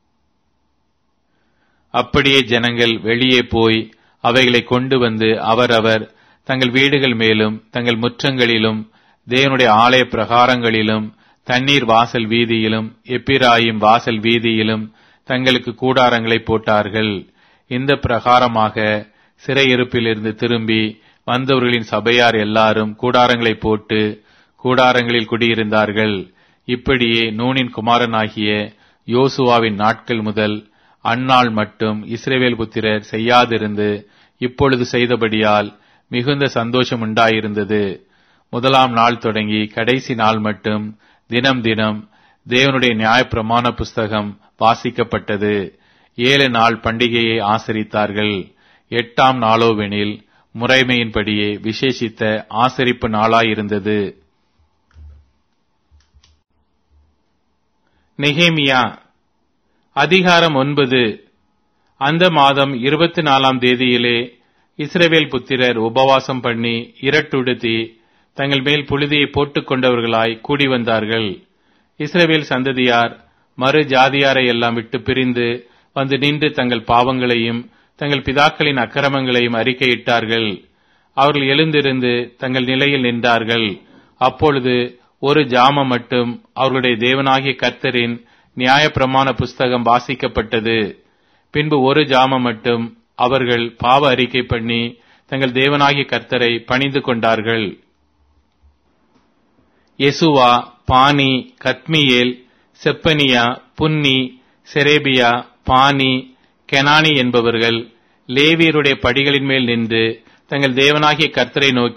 அப்படியே ஜனங்கள் வெளியே போய் அவைகளை கொண்டு வந்து அவரவர் தங்கள் வீடுகள் மேலும் தங்கள் முற்றங்களிலும் தேவனுடைய ஆலய பிரகாரங்களிலும் தண்ணீர் வாசல் வீதியிலும் எப்பிராயும் வாசல் வீதியிலும் தங்களுக்கு கூடாரங்களை போட்டார்கள் இந்த பிரகாரமாக சிறையிருப்பிலிருந்து திரும்பி வந்தவர்களின் சபையார் எல்லாரும் கூடாரங்களை போட்டு கூடாரங்களில் குடியிருந்தார்கள் இப்படியே நூனின் குமாரனாகிய யோசுவாவின் நாட்கள் முதல் அந்நாள் மட்டும் இஸ்ரேவேல் புத்திரர் செய்யாதிருந்து இப்பொழுது செய்தபடியால் மிகுந்த சந்தோஷம் உண்டாயிருந்தது முதலாம் நாள் தொடங்கி கடைசி நாள் மட்டும் தினம் தினம் தேவனுடைய நியாயப்பிரமாண புஸ்தகம் வாசிக்கப்பட்டது ஏழு நாள் பண்டிகையை ஆசரித்தார்கள் எட்டாம் நாளோவெனில் முறைமையின்படியே விசேஷித்த ஆசரிப்பு நாளாயிருந்தது நெகேமியா அதிகாரம் ஒன்பது அந்த மாதம் இருபத்தி நாலாம் தேதியிலே இஸ்ரவேல் புத்திரர் உபவாசம் பண்ணி இரட்டுடுத்தி தங்கள் மேல் புழுதியை போட்டுக் கொண்டவர்களாய் கூடி வந்தார்கள் இஸ்ரவேல் சந்ததியார் மறு ஜாதியாரை எல்லாம் விட்டு பிரிந்து வந்து நின்று தங்கள் பாவங்களையும் தங்கள் பிதாக்களின் அக்கிரமங்களையும் அறிக்கையிட்டார்கள் அவர்கள் எழுந்திருந்து தங்கள் நிலையில் நின்றார்கள் அப்பொழுது ஒரு ஜாமம் மட்டும் அவர்களுடைய தேவனாகிய கர்த்தரின் நியாயப்பிரமாண புஸ்தகம் வாசிக்கப்பட்டது பின்பு ஒரு ஜாமம் மட்டும் அவர்கள் பாவ அறிக்கை பண்ணி தங்கள் தேவனாகிய கர்த்தரை பணிந்து கொண்டார்கள் யெசுவா பானி கத்மியேல் செப்பனியா புன்னி செரேபியா பானி கெனானி என்பவர்கள் லேவியருடைய படிகளின் மேல் நின்று தங்கள் தேவனாகிய கர்த்தரை நோக்கி